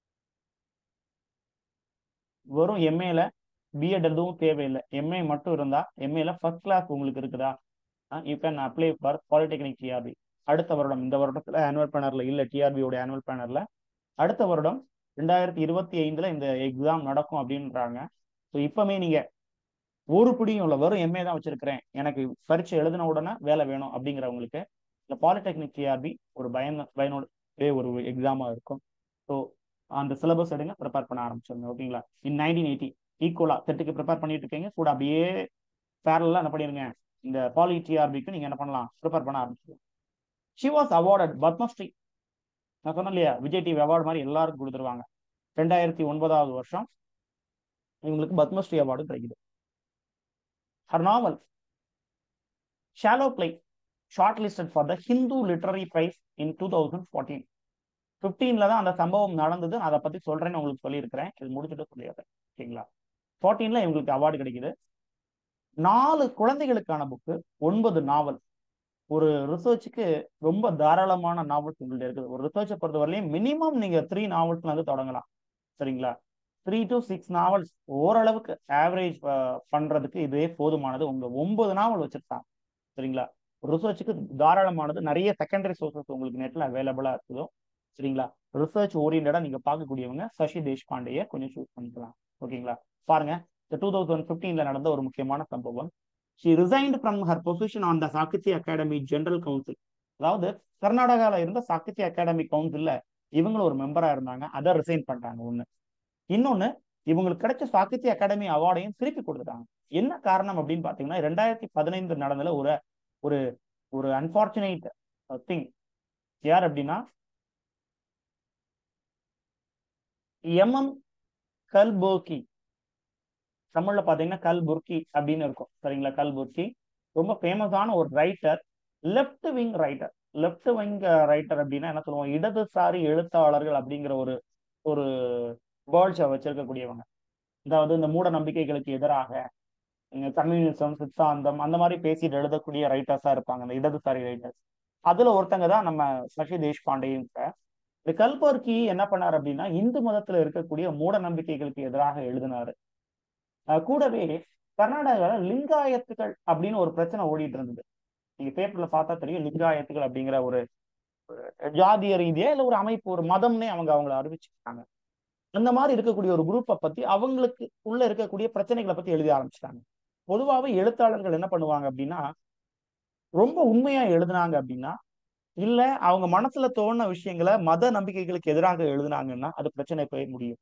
வெறும் எம்ஏல பிஎட் எதுவும் தேவையில்லை எம்ஏ மட்டும் இருந்தா எம்ஏல ஃபர்ஸ்ட் கிளாஸ் உங்களுக்கு இருக்குதா you can apply for polytechnic TRB அடுத்த வருடம் இந்த வருடத்துல ஆனுவல் பேனர்ல இல்ல டிஆர்பியோட ஆனுவல் பேனர்ல அடுத்த வருடம் ரெண்டாயிரத்தி இருபத்தி ஐந்துல இந்த எக்ஸாம் நடக்கும் அப்படின்றாங்க ஸோ இப்பவுமே நீங்க ஒரு பிடியும் இல்லை வெறும் எம்ஏ தான் வச்சிருக்கிறேன் எனக்கு பரீட்சை எழுதின உடனே வேலை வேணும் அப்படிங்கிறவங்களுக்கு இந்த பாலிடெக்னிக் டிஆர்பி ஒரு பயன் பயனோட ஒரு எக்ஸாமா இருக்கும் ஸோ அந்த சிலபஸ் எடுங்க ப்ரிப்பேர் பண்ண ஆரம்பிச்சிருங்க ஓகேங்களா இன் நைன்டீன் எயிட்டி ஈக்குவலா செட்டுக்கு ப்ரிப்பேர் பண்ணிட்டு இருக்கீங்க கூட அப்படியே பேரலாம் என்ன பண்ணிருங்க இந்த பாலி டிஆர்பிக்கு நீங்க என்ன பண்ணலாம் ப்ரிப்பேர் பண்ண ஆரம்பிச்சிருங்க ஷி வாஸ் அவார்டட் பத்மஸ்ரீ நான் சொன்னேன் இல்லையா விஜய் டிவி அவார்டு மாதிரி எல்லாருக்கும் கொடுத்துருவாங்க ரெண்டாயிரத்தி ஒன்பதாவது வருஷம் இவங்களுக்கு பத்மஸ்ரீ அவார்டு கிடைக்குது her novel shallow play shortlisted for the Hindu literary prize in two thousand fourteen ஃபிஃப்டீன்ல தான் அந்த சம்பவம் நடந்தது அதை பத்தி சொல்றேன்னு உங்களுக்கு சொல்லியிருக்கிறேன் இது முடிச்சுட்டு சொல்லிடுறேன் ஓகேங்களா ஃபோர்டீன்ல இவங்களுக்கு அவார்டு கிடைக்குது நாலு குழந்தைகளுக்கான புக்கு ஒன்பது நாவல் ஒரு ரிசர்ச்சுக்கு ரொம்ப தாராளமான நாவல்ஸ் உங்கள்ட்ட இருக்குது ஒரு ரிசர்ச்சை பொறுத்தவரையிலையும் மினிமம் நீங்க த்ரீ நாவல்ஸ்ல இருந்து தொடங்கலாம் சரிங்களா த்ரீ டு சிக்ஸ் நாவல்ஸ் ஓரளவுக்கு ஆவரேஜ் பண்றதுக்கு இதுவே போதுமானது உங்க ஒன்பது நாவல் வச்சிருக்காங்க சரிங்களா ரிசர்ச்சுக்கு தாராளமானது நிறைய செகண்டரி சோர்சஸ் உங்களுக்கு நெட்ல அவைலபிளா இருக்குதோ சரிங்களா ரிசர்ச் ஓரியன்டா நீங்க பார்க்கக்கூடியவங்க சசி தேஷ்பாண்டேய கொஞ்சம் சூஸ் பண்ணிக்கலாம் ஓகேங்களா பாருங்க இந்த டூ தௌசண்ட் பிப்டீன்ல நடந்த ஒரு முக்கியமான சம்பவம் she resigned from her position on the Sahitya Akademi general council அதாவது கர்நாடகாவில் இருந்த சாகித்ய அகாடமி கவுன்சில்ல இவங்களும் ஒரு மெம்பரா இருந்தாங்க அதை ரிசைன் பண்றாங்க ஒண்ணு இன்னொன்னு இவங்களுக்கு கிடைச்ச சாகித்ய அகாடமி அவார்டையும் திருப்பி கொடுத்துட்டாங்க என்ன காரணம் அப்படின்னு பாத்தீங்கன்னா ரெண்டாயிரத்தி பதினைந்து நடந்ததுல ஒரு ஒரு ஒரு அன்பார்ச்சுனேட் திங் யார் அப்படின்னா எம்எம் கல்போக்கி தமிழ்ல பாத்தீங்கன்னா கல்புர்கி அப்படின்னு இருக்கும் சரிங்களா கல்புர்கி ரொம்ப ஃபேமஸான ஒரு writer left wing writer left wing writer அப்படின்னா என்ன சொல்லுவோம் இடதுசாரி எழுத்தாளர்கள் அப்படிங்கிற ஒரு ஒரு வேர்ல்ட்ஸை வச்சிருக்கக்கூடியவங்க அதாவது இந்த மூட நம்பிக்கைகளுக்கு எதிராக கம்யூனிசம் சித்தாந்தம் அந்த மாதிரி பேசிட்டு எழுதக்கூடிய ரைட்டர்ஸா இருப்பாங்க இந்த இடதுசாரி ரைட்டர்ஸ் அதுல ஒருத்தங்க தான் நம்ம சசி தேஷ்பாண்டேயும் இந்த கல்பர்கி என்ன பண்ணார் அப்படின்னா இந்து மதத்துல இருக்கக்கூடிய மூட நம்பிக்கைகளுக்கு எதிராக எழுதினாரு கூடவே கர்நாடகாவில் லிங்காயத்துகள் அப்படின்னு ஒரு பிரச்சனை ஓடிட்டு இருந்தது நீங்க பேப்பர்ல பார்த்தா தெரியும் லிங்காயத்துகள் அப்படிங்கிற ஒரு ஜாதிய ரீதியா இல்ல ஒரு அமைப்பு ஒரு மதம்னே அவங்க அவங்கள அறிவிச்சுட்டாங்க அந்த மாதிரி இருக்கக்கூடிய ஒரு குரூப்பை பத்தி அவங்களுக்கு உள்ள இருக்கக்கூடிய பிரச்சனைகளை பத்தி எழுத ஆரம்பிச்சிட்டாங்க பொதுவாகவே எழுத்தாளர்கள் என்ன பண்ணுவாங்க அப்படின்னா ரொம்ப உண்மையா எழுதுனாங்க அப்படின்னா இல்ல அவங்க மனசுல தோணுன விஷயங்களை மத நம்பிக்கைகளுக்கு எதிராக எழுதுனாங்கன்னா அது பிரச்சனை போய் முடியும்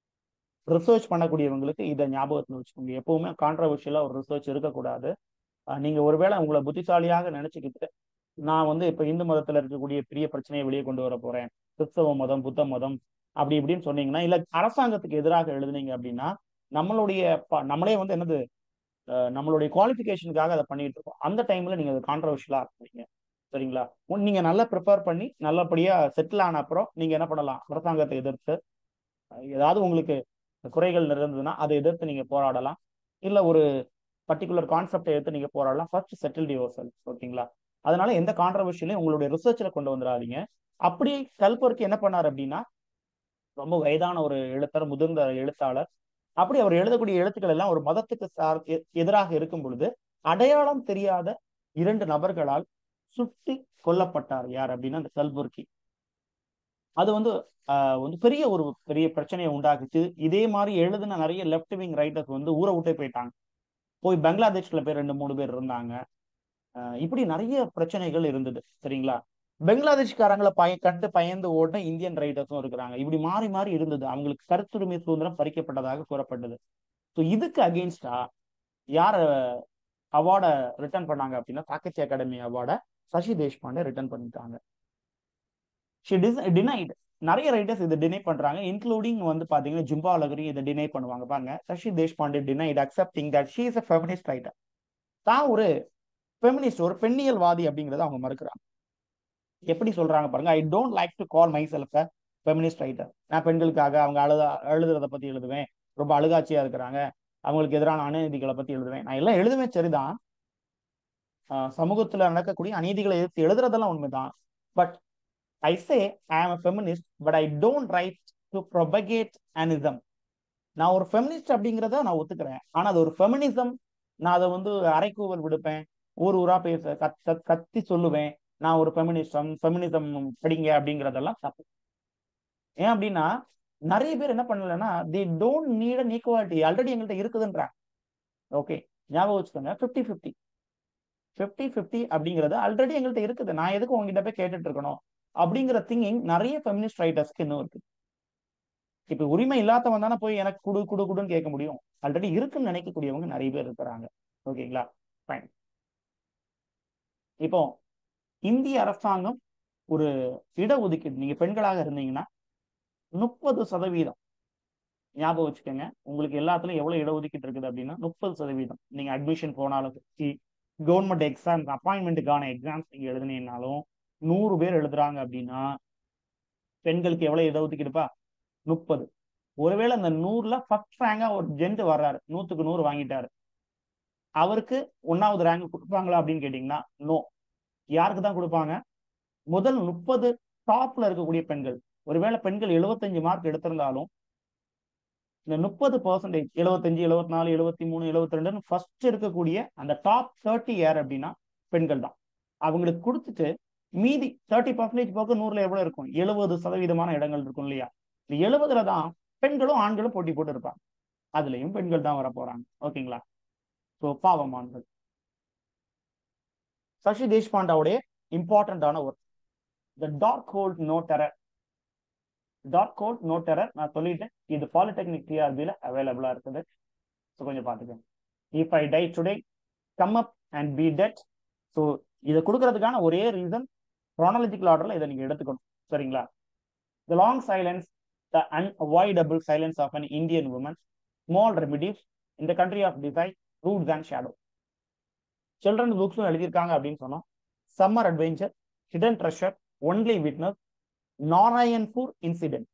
ரிசர்ச் பண்ணக்கூடியவங்களுக்கு இதை ஞாபகத்தில் வச்சுக்கோங்க எப்பவுமே கான்ட்ரவர்ஷியலா ஒரு ரிசர்ச் இருக்கக்கூடாது நீங்க ஒருவேளை உங்களை புத்திசாலியாக நினைச்சுக்கிட்டு நான் வந்து இப்ப இந்து மதத்துல இருக்கக்கூடிய பெரிய பிரச்சனையை வெளியே கொண்டு வர போறேன் கிறிஸ்தவ மதம் புத்த மதம் அப்படி இப்படின்னு சொன்னீங்கன்னா இல்ல அரசாங்கத்துக்கு எதிராக எழுதுனீங்க அப்படின்னா நம்மளுடைய நம்மளே வந்து என்னது நம்மளுடைய குவாலிஃபிகேஷனுக்காக அதை பண்ணிட்டு இருக்கோம் அந்த டைம்ல நீங்க அது கான்ட்ரவர்ஷியலா இருக்கீங்க சரிங்களா நீங்க நல்லா ப்ரிப்பேர் பண்ணி நல்லபடியா செட்டில் ஆன அப்புறம் நீங்க என்ன பண்ணலாம் அரசாங்கத்தை எதிர்த்து ஏதாவது உங்களுக்கு குறைகள் இருந்ததுன்னா அதை எதிர்த்து நீங்க போராடலாம் இல்ல ஒரு பர்டிகுலர் கான்செப்டை எடுத்து நீங்க போராடலாம் ஃபர்ஸ்ட் செட்டில் யுவர் செல்ஃப் ஓகேங்களா அதனால எந்த கான்ட்ரவர்ஷியலையும் உங்களுடைய ரிசர்ச்ல கொண்டு வந்துடாதீங்க அப்படி கல்பருக்கு என்ன பண்ணார் அப்படின்னா ரொம்ப வயதான ஒரு எழுத்தர் முதிர்ந்த எழுத்தாளர் அப்படி அவர் எழுதக்கூடிய எழுத்துக்கள் எல்லாம் ஒரு மதத்துக்கு சார் எதிராக இருக்கும் பொழுது அடையாளம் தெரியாத இரண்டு நபர்களால் சுட்டி கொல்லப்பட்டார் யார் அப்படின்னா அந்த கல்புர்கி அது வந்து வந்து பெரிய ஒரு பெரிய பிரச்சனையை உண்டாக்குச்சு இதே மாதிரி எழுதின நிறைய லெஃப்ட் விங் ரைட்டர்ஸ் வந்து ஊரை விட்டே போயிட்டாங்க போய் பங்களாதேஷ்ல பேர் ரெண்டு மூணு பேர் இருந்தாங்க இப்படி நிறைய பிரச்சனைகள் இருந்தது சரிங்களா பெங்களாதேஷ்காரங்களை பய கண்டு பயந்து ஓடின இந்தியன் ரைட்டர்ஸும் இருக்கிறாங்க இப்படி மாறி மாறி இருந்தது அவங்களுக்கு கருத்துரிமை சுதந்திரம் பறிக்கப்பட்டதாக கூறப்பட்டது ஸோ இதுக்கு அகெயின்ஸ்டா யார அவார்டை ரிட்டர்ன் பண்ணாங்க அப்படின்னா சாகித்ய அகாடமி அவார்டை சசி தேஷ்பாண்டே ரிட்டர்ன் பண்ணிட்டாங்க ஷி டிஸ் டினைடு நிறைய ரைட்டர்ஸ் இதை டினை பண்றாங்க இன்க்ளூடிங் வந்து பாத்தீங்கன்னா ஜிம்பா லகரி இதை டினை பண்ணுவாங்க பாருங்க Shashi Deshpande denied accepting that she is a feminist writer தான் ஒரு ஃபெமினிஸ்ட் ஒரு பெண்ணியல்வாதி அப்படிங்கறத அவங்க மறுக்கிறாங்க எப்படி சொல்றாங்க பாருங்க I don't like to call myself a feminist writer நான் பெண்களுக்காக அவங்க அழுத எழுதுறத பத்தி எழுதுவேன் ரொம்ப அழுகாட்சியா இருக்கிறாங்க அவங்களுக்கு எதிரான அநீதிகளை பத்தி எழுதுவேன் நான் எல்லாம் எழுதுவேன் சரிதான் சமூகத்துல நடக்கக்கூடிய அநீதிகளை எதிர்த்து எழுதுறதெல்லாம் உண்மைதான் but I say I am a feminist but I don't write to propagate அனிசம் நான் ஒரு ஃபெமினிஸ்ட் அப்படிங்கிறத நான் ஒத்துக்கிறேன் ஆனா அது ஒரு ஃபெமினிசம் நான் அதை வந்து அரைக்கூவல் விடுப்பேன் ஊர் ஊரா பேச கத் கத்தி சொல்லுவேன் நான் ஒரு ஃபெமினிசம் ஃபெமினிசம் படிங்க அப்படிங்கிறதெல்லாம் தப்பு ஏன் அப்படின்னா நிறைய பேர் என்ன பண்ணலன்னா they don't need an equality already எங்கள்கிட்ட இருக்குதுன்றாங்க ஓகே ஞாபகம் வச்சுக்கோங்க ஃபிஃப்டி ஃபிஃப்டி ஃபிஃப்டி ஃபிஃப்டி அப்படிங்கிறது ஆல்ரெடி எங்கள்கிட்ட இருக்குது நான் எதுக்கு உங்ககிட்ட போய் கேட்டுட்டு இருக்கணும் அப்படிங்கிற திங்கிங் நிறைய ஃபெமினிஸ்ட் ரைட்டர்ஸ்க்கு இன்னும் இருக்கு இப்ப உரிமை இல்லாதவன் தானே போய் எனக்கு குடு குடு குடுன்னு கேட்க முடியும் ஆல்ரெடி இருக்குன்னு நினைக்கக்கூடியவங்க நிறைய பேர் இருக்கிறாங்க ஓகேங்களா ஃபைன் இப்போ இந்திய அரசாங்கம் ஒரு இடஒதுக்கீடு நீங்க பெண்களாக இருந்தீங்கன்னா முப்பது சதவீதம் ஞாபகம் வச்சுக்கோங்க உங்களுக்கு எல்லாத்துலயும் எவ்வளவு இடஒதுக்கீடு இருக்குது அப்படின்னா முப்பது சதவீதம் நீங்க அட்மிஷன் போனாலும் சரி கவர்மெண்ட் எக்ஸாம் அப்பாயின்மெண்ட்டுக்கான எக்ஸாம்ஸ் நீங்க எழுதுனீங்கனாலும் நூறு பேர் எழுதுறாங்க அப்படின்னா பெண்களுக்கு எவ்வளவு இடஒதுக்கீடுப்பா முப்பது ஒருவேளை அந்த நூறுல ஃபர்ஸ்ட் ரேங்கா ஒரு ஜென்ட் வர்றாரு நூத்துக்கு நூறு வாங்கிட்டாரு அவருக்கு ஒன்னாவது ரேங்க் கொடுப்பாங்களா அப்படின்னு கேட்டீங்கன்னா நோ யாருக்கு தான் கொடுப்பாங்க முதல் முப்பது டாப்ல இருக்கக்கூடிய பெண்கள் ஒருவேளை பெண்கள் எழுபத்தஞ்சு மார்க் எடுத்திருந்தாலும் இந்த முப்பது பர்சன்டேஜ் எழுபத்தஞ்சு எழுபத்தி நாலு எழுபத்தி மூணு எழுபத்தி ரெண்டுன்னு ஃபர்ஸ்ட் இருக்கக்கூடிய அந்த டாப் தேர்ட்டி யார் அப்படின்னா பெண்கள் தான் அவங்களுக்கு கொடுத்துட்டு மீதி தேர்ட்டி பர்சன்டேஜ் போக நூறுல எவ்வளவு இருக்கும் எழுபது சதவீதமான இடங்கள் இருக்கும் இல்லையா இந்த எழுபதுல தான் பெண்களும் ஆண்களும் போட்டி போட்டு இருப்பாங்க அதுலயும் பெண்கள் தான் வர போறாங்க ஓகேங்களா ஸோ பாவமான்கள் சசி தேஷ்பாண்டாவுடைய இம்பார்ட்டண்டான work the dark hold no terror டாட் கோட் நோட் டெரர் நான் சொல்லிட்டேன் இது பாலிடெக்னிக் டிஆர்பியில் அவைலபிளாக இருக்குது ஸோ கொஞ்சம் பார்த்துக்கோங்க if I die today come up and be dead so இதை கொடுக்கறதுக்கான ஒரே ரீசன் க்ரானாலஜிக்கல் ஆர்டரில் இதை நீங்கள் எடுத்துக்கணும் சரிங்களா the long silence the unavoidable silence of an Indian woman small remedies இந்த country of design roots and shadow children புக்ஸும் எழுதியிருக்காங்க அப்படின்னு சொன்னோம் summer adventure hidden treasure only witness Narayanpur incident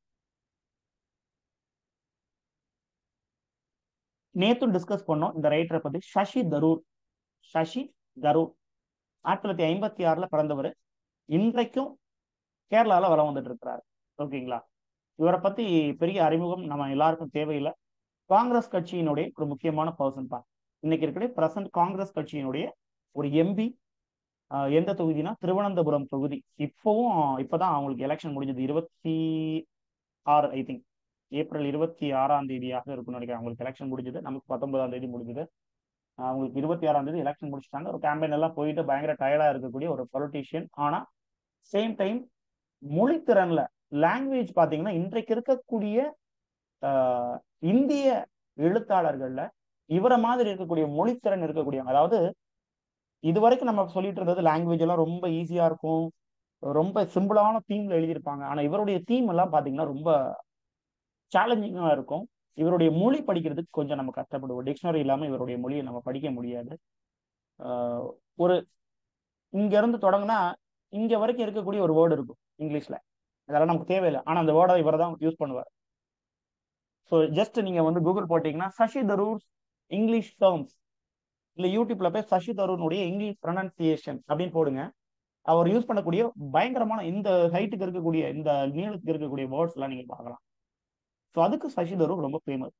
நேத்தும் டிஸ்கஸ் பண்ணோம் இந்த ரைட்டரை பத்தி சசி தரூர் சசி தரூர் ஆயிரத்தி தொள்ளாயிரத்தி ஐம்பத்தி ஆறுல பிறந்தவர் இன்றைக்கும் கேரளால வளம் வந்துட்டு இருக்கிறாரு ஓகேங்களா இவரை பத்தி பெரிய அறிமுகம் நம்ம எல்லாருக்கும் தேவையில்லை காங்கிரஸ் கட்சியினுடைய ஒரு முக்கியமான பர்சன் தான் இன்னைக்கு இருக்கிற பிரசன்ட் காங்கிரஸ் கட்சியினுடைய ஒரு எம்பி எந்த தொகுதினா திருவனந்தபுரம் தொகுதி இப்போவும் இப்பதான் அவங்களுக்கு எலெக்ஷன் முடிஞ்சது இருபத்தி ஆறு ஐ திங்க் ஏப்ரல் இருபத்தி ஆறாம் தேதியாக இருக்கும்னு நினைக்கிறேன் அவங்களுக்கு எலெக்ஷன் முடிஞ்சது நமக்கு பத்தொன்பதாம் தேதி முடிஞ்சது அவங்களுக்கு இருபத்தி ஆறாம் தேதி எலெக்ஷன் முடிச்சிட்டாங்க ஒரு கேம்பெயின் எல்லாம் போயிட்டு பயங்கர டயர்டா இருக்கக்கூடிய ஒரு பொலிட்டீஷியன் ஆனா சேம் டைம் மொழித்திறன்ல லாங்குவேஜ் பாத்தீங்கன்னா இன்றைக்கு இருக்கக்கூடிய இந்திய எழுத்தாளர்கள்ல இவரை மாதிரி இருக்கக்கூடிய மொழித்திறன் இருக்கக்கூடியவங்க அதாவது இது வரைக்கும் நம்ம சொல்லிட்டு இருந்தது லாங்குவேஜ் எல்லாம் ரொம்ப ஈஸியா இருக்கும் ரொம்ப சிம்பிளான தீம்ல எழுதியிருப்பாங்க ஆனா இவருடைய தீம் எல்லாம் பாத்தீங்கன்னா ரொம்ப சேலஞ்சிங்கா இருக்கும் இவருடைய மொழி படிக்கிறதுக்கு கொஞ்சம் நம்ம கஷ்டப்படுவோம் டிக்ஷனரி இல்லாம இவருடைய மொழியை நம்ம படிக்க முடியாது ஒரு இங்க இருந்து தொடங்கினா இங்க வரைக்கும் இருக்கக்கூடிய ஒரு வேர்டு இருக்கும் இங்கிலீஷ்ல அதெல்லாம் நமக்கு தேவையில்லை ஆனா அந்த வேர்டை இவர் தான் யூஸ் பண்ணுவார் ஸோ ஜஸ்ட் நீங்க வந்து கூகுள் போட்டீங்கன்னா சசி தரூர்ஸ் இங்கிலீஷ் டேர்ம்ஸ் இல்ல யூடியூப்ல போய் சசி தரூனுடைய இங்கிலீஷ் ப்ரொனன்சியேஷன் அப்படின்னு போடுங்க அவர் யூஸ் பண்ணக்கூடிய பயங்கரமான இந்த ஹைட்டுக்கு இருக்கக்கூடிய இந்த நீளத்துக்கு இருக்கக்கூடிய வேர்ட்ஸ் எல்லாம் நீங்க பார்க்கலாம் ஸோ அதுக்கு சசி தரூர் ரொம்ப ஃபேமஸ்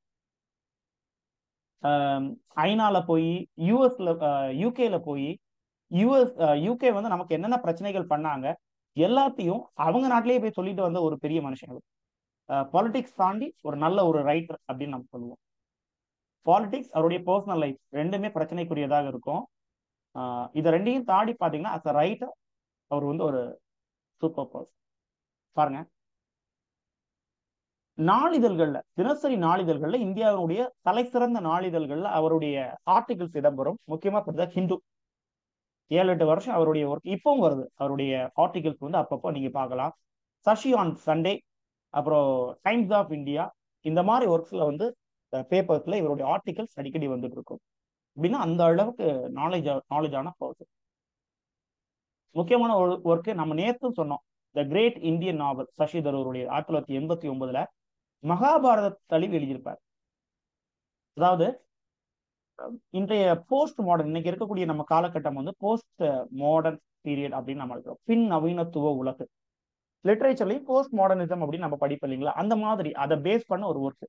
ஐநால போய் யூஎஸ்ல யூகேல போய் யூஎஸ் யூகே வந்து நமக்கு என்னென்ன பிரச்சனைகள் பண்ணாங்க எல்லாத்தையும் அவங்க நாட்டிலேயே போய் சொல்லிட்டு வந்த ஒரு பெரிய மனுஷன் பாலிடிக்ஸ் தாண்டி ஒரு நல்ல ஒரு ரைட்டர் அப்படின்னு நம்ம சொல்லுவோம் பாலிடிக்ஸ் அவருடைய பர்சனல் லைஃப் ரெண்டுமே பிரச்சனைக்குரியதாக இருக்கும் இதை ரெண்டையும் தாண்டி பார்த்தீங்கன்னா அஸ் அ ரைட்டர் அவர் வந்து ஒரு சூப்பர் பர்சன் பாருங்க நாளிதழ்கள்ல தினசரி நாளிதழ்கள்ல இந்தியாவினுடைய தலை சிறந்த நாளிதழ்கள்ல அவருடைய ஆர்டிகிள்ஸ் இடம்பெறும் முக்கியமா பார்த்தா ஹிந்து ஏழு எட்டு வருஷம் அவருடைய ஒர்க் இப்பவும் வருது அவருடைய ஆர்டிகிள்ஸ் வந்து அப்பப்போ நீங்க பார்க்கலாம் சஷி ஆன் சண்டே அப்புறம் டைம்ஸ் ஆஃப் இந்தியா இந்த மாதிரி ஒர்க்ஸ்ல வந்து பேப்பர்ஸ்ல இவருடைய ஆர்டிகல்ஸ் அடிக்கடி வந்துட்டு இருக்கும் அப்படின்னா அந்த அளவுக்கு நாலேஜ் நாலேஜான பர்சன் முக்கியமான ஒரு ஒர்க்கு நம்ம நேற்றும் சொன்னோம் the great Indian novel Shashi தரூருடைய ஆயிரத்தி தொள்ளாயிரத்தி எண்பத்தி ஒன்பதுல மகாபாரத தழுவி எழுதியிருப்பார் அதாவது இன்றைய போஸ்ட் மாடர்ன் இன்னைக்கு இருக்கக்கூடிய நம்ம காலகட்டம் வந்து போஸ்ட் மாடர்ன் பீரியட் அப்படின்னு நம்ம இருக்கிறோம் பின் நவீனத்துவ உலகு லிட்ரேச்சர்லையும் போஸ்ட் மாடர்னிசம் அப்படின்னு நம்ம படிப்போம் இல்லைங்களா அந்த மாதிரி அதை பேஸ் பண்ண ஒரு ஒர்க்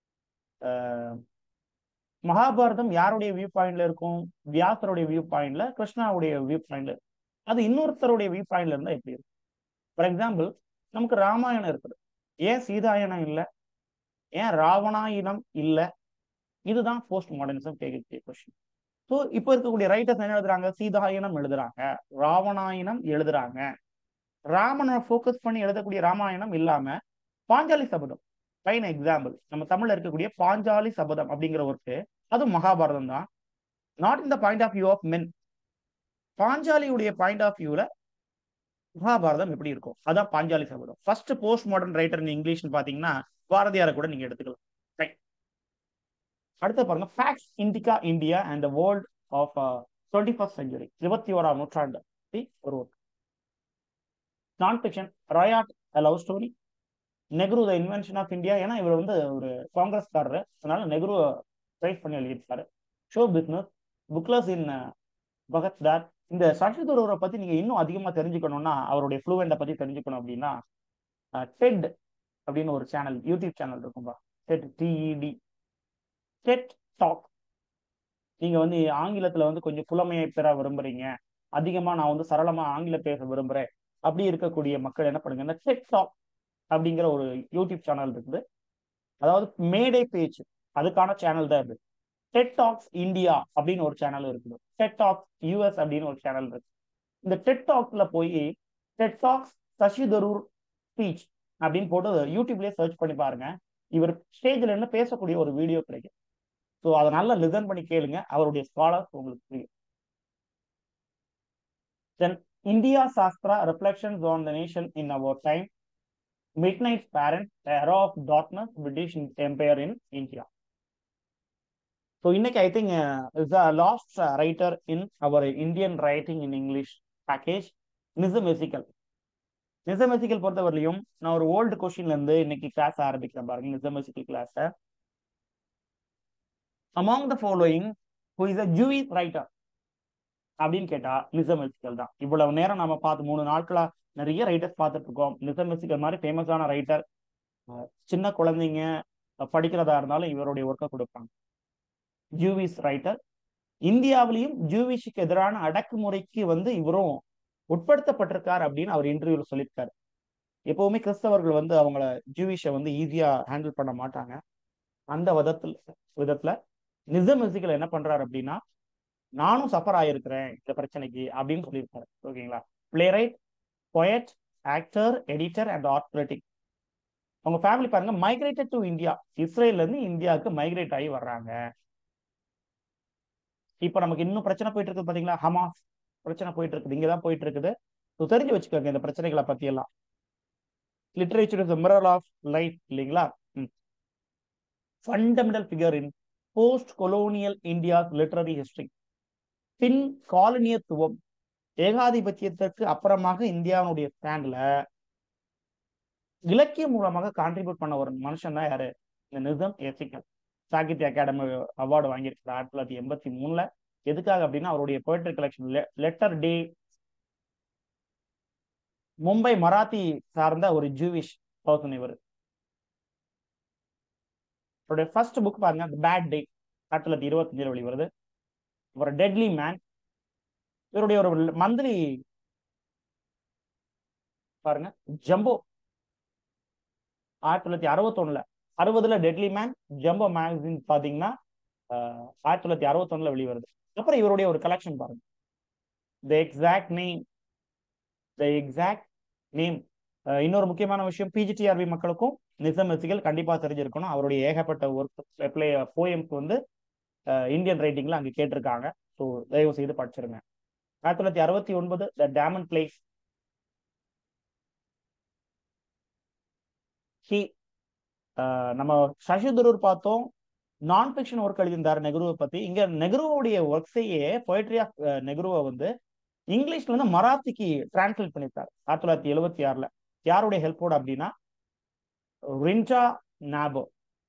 மகாபாரதம் யாருடைய வியூ பாயிண்ட்ல இருக்கும் வியாசருடைய வியூ பாயிண்ட்ல கிருஷ்ணாவுடைய வியூ பாயிண்ட்ல அது இன்னொருத்தருடைய வியூ பாயிண்ட்ல இருந்தா எப்படி இருக்கும் ஃபார் எக்ஸாம்பிள் நமக்கு ராமாயணம் இருக்குது ஏன் சீதாயணம் இல்லை ஏன் ராவணாயினம் இல்லை இதுதான் போஸ்ட் மாடர்னிசம் கேட்கக்கூடிய கொஸ்டின் ஸோ இப்போ இருக்கக்கூடிய ரைட்டர்ஸ் என்ன எழுதுறாங்க சீதாயனம் எழுதுறாங்க ராவணாயனம் எழுதுறாங்க ராமனை ஃபோக்கஸ் பண்ணி எழுதக்கூடிய ராமாயணம் இல்லாம பாஞ்சாலி சபதம் ஃபைன் எக்ஸாம்பிள் நம்ம தமிழ்ல இருக்கக்கூடிய பாஞ்சாலி சபதம் அப்படிங்கிற ஒர்க்கு அது மகாபாரதம் தான் not in the point of view of men பாஞ்சாலியுடைய பாயிண்ட் ஆஃப் வியூல மகாபாரதம் எப்படி இருக்கும் அதான் Panchali Sabatham first post modern writer in இங்கிலீஷ்னு பாத்தீங்கன்னா பாரதியாரை கூட நீங்க எடுத்துக்கலாம் அடுத்து பாருங்க facts Indica India and the world of twenty first century இருபத்தி ஓராம் நூற்றாண்டு ஒரு work non fiction riot love story Nehru the invention of India ஏன்னா இவர் வந்து ஒரு காங்கிரஸ்காரரு அதனால நெஹ்ரு ட்ரைஸ் பண்ணி எழுதியிருப்பாரு show business bookless in Baghdad இந்த சசி தரூரை பத்தி நீங்க இன்னும் அதிகமா தெரிஞ்சுக்கணும்னா அவருடைய ஃப்ளூவெண்ட பத்தி தெரிஞ்சுக்கணும் அப்படின்னா டெட் அப்படின்னு ஒரு சேனல் யூடியூப் சேனல் இருக்கும்பா டெட் டிஇடி டெட் டாக் நீங்க வந்து ஆங்கிலத்துல வந்து கொஞ்சம் புலமையை பெற விரும்புறீங்க அதிகமா நான் வந்து சரளமா ஆங்கிலம் பேச விரும்புறேன் அப்படி இருக்கக்கூடிய மக்கள் என்ன பண்ணுங்கன்னா டெட் டாக் அப்படிங்கிற ஒரு யூடியூப் சேனல் இருக்குது அதாவது மேடை பேச்சு அதுக்கான சேனல் தான் இது டெட் டாக்ஸ் இந்தியா அப்படின்னு ஒரு சேனல் இருக்குது டெட் டாக்ஸ் யூஎஸ் அப்படின்னு ஒரு சேனல் இருக்கு இந்த டெட் டாக்ஸ்ல போய் TED talks Shashi Tharoor speech அப்படின்னு போட்டு யூடியூப்லயே சர்ச் பண்ணி பாருங்க இவர் ஸ்டேஜ்ல என்ன பேசக்கூடிய ஒரு வீடியோ கிடைக்கும் ஸோ அதை நல்லா லிசன் பண்ணி கேளுங்க அவருடைய ஸ்காலர்ஸ் உங்களுக்கு புரியும் then India Shastra reflections on the nation in our time midnight parent era of darkness British empire in India so இன்னைக்கு I think is a lost writer in our Indian writing in English package Nissim Ezekiel Nissim Ezekiel பொறுத்தவரையிலையும் நான் ஒரு old கொஸ்டின்ல இருந்து இன்னைக்கு class ஆரம்பிக்கிறேன் பாருங்க நிசமெசிக்கல் கிளாஸ among the following who is a Jewish writer அப்படின்னு கேட்டா நிசமெசிக்கல் தான் இவ்வளவு நேரம் நம்ம பார்த்து மூணு நாட்களா நிறைய ரைட்டர்ஸ் பார்த்துட்டு இருக்கோம் நிசமெசிக்கல் மாதிரி ஃபேமஸான ரைட்டர் சின்ன குழந்தைங்க படிக்கிறதா இருந்தாலும் இவருடைய ஒர்க்கை கொடுப்பாங்க ஜூவிஸ் ரைட்டர் இந்தியாவிலையும் ஜூவிஷுக்கு எதிரான அடக்குமுறைக்கு வந்து இவரும் உட்படுத்தப்பட்டிருக்கார் அப்படின்னு அவர் இன்டர்வியூல சொல்லியிருக்காரு எப்பவுமே கிறிஸ்தவர்கள் வந்து அவங்கள ஜூவிஷை வந்து ஈஸியா ஹேண்டில் பண்ண மாட்டாங்க அந்த விதத்துல விதத்துல நிசமெசிக்கல் என்ன பண்றாரு அப்படின்னா நானும் சஃபர் ஆயிருக்கிறேன் இந்த பிரச்சனைக்கு அப்படின்னு சொல்லியிருக்காரு ஓகேங்களா playwright poet actor editor and art critic அவங்க ஃபேமிலி பாருங்க மைக்ரேட்டட் டு இந்தியா இஸ்ரேல்ல இருந்து இந்தியாவுக்கு மைக்ரேட் ஆகி வர்றாங்க இப்ப நமக்கு இன்னும் பிரச்சனை போயிட்டு இருக்குது பாத்தீங்களா ஹமாஸ் பிரச்சனை போயிட்டு இருக்குது இங்கதான் போயிட்டு இருக்குது ஸோ தெரிஞ்சு வச்சுக்கோங்க இந்த பிரச்சனைகளை பத்தி எல்லாம் literature is mirror of life இல்லைங்களா fundamental figure in post colonial India literary history பின் காலனியத்துவம் ஏகாதிபத்தியத்திற்கு அப்புறமாக இந்தியாவுடைய ஸ்டாண்ட்ல இலக்கியம் மூலமாக கான்ட்ரிபியூட் பண்ண ஒரு மனுஷன் தான் யாரு இந்த நிசம் எசிக்கல் சாகித்ய அகாடமி அவார்டு வாங்கியிருக்காரு ஆயிரத்தி தொள்ளாயிரத்தி எண்பத்தி மூணுல எதுக்காக அப்படின்னா அவருடைய poetry collection latter day Mumbai Marathi சார்ந்த ஒரு ஜூவிஷ் பர்சன் இவர் அவருடைய ஃபர்ஸ்ட் புக் பாருங்க பேட் டே ஆயிரத்தி தொள்ளாயிரத்தி இருபத்தஞ்சில் வெளிவருது ஒரு டெட்லி மேன் இவருடைய ஒரு மந்த்லி பாருங்க ஜம்போ ஆயிரத்தி தொள்ளாயிரத்தி அறுபத்தொன்னுல அறுபதுல டெட்லி மேன் ஜம்போ மேகசின் பாத்தீங்கன்னா ஆயிரத்தி தொள்ளாயிரத்தி அறுபத்தொன்னுல வெளிவருது அப்புறம் இவருடைய ஒரு கலெக்ஷன் பாருங்க the exact name the exact name இன்னொரு முக்கியமான விஷயம் பிஜிடிஆர்பி மக்களுக்கும் நிசமெசிகள் கண்டிப்பா தெரிஞ்சிருக்கணும் அவருடைய ஏகப்பட்ட ஒர்க் போயம்ஸ் வந்து இந்தியன் ரைட்டிங்ல அங்க கேட்டிருக்காங்க ஸோ தயவு செய்து படிச்சிருங்க ஆயிரத்தி தொள்ளாயிரத்தி அறுபத்தி ஒன்பது த டேமன் பிளேஸ் ஹி நம்ம சசி தரூர் பார்த்தோம் நான் ஃபிக்ஷன் ஒர்க் எழுதியிருந்தார் நெஹ்ருவை பத்தி இங்க நெஹ்ருவோடைய ஒர்க்ஸையே பொயட்ரி ஆஃப் நெஹ்ருவை வந்து இங்கிலீஷ்ல இருந்து மராத்திக்கு டிரான்ஸ்லேட் பண்ணியிருக்காரு ஆயிரத்தி தொள்ளாயிரத்தி எழுபத்தி ஆறுல யாருடைய ஹெல்ப்போட அப்படின்னா ரின்ஜா நாபோ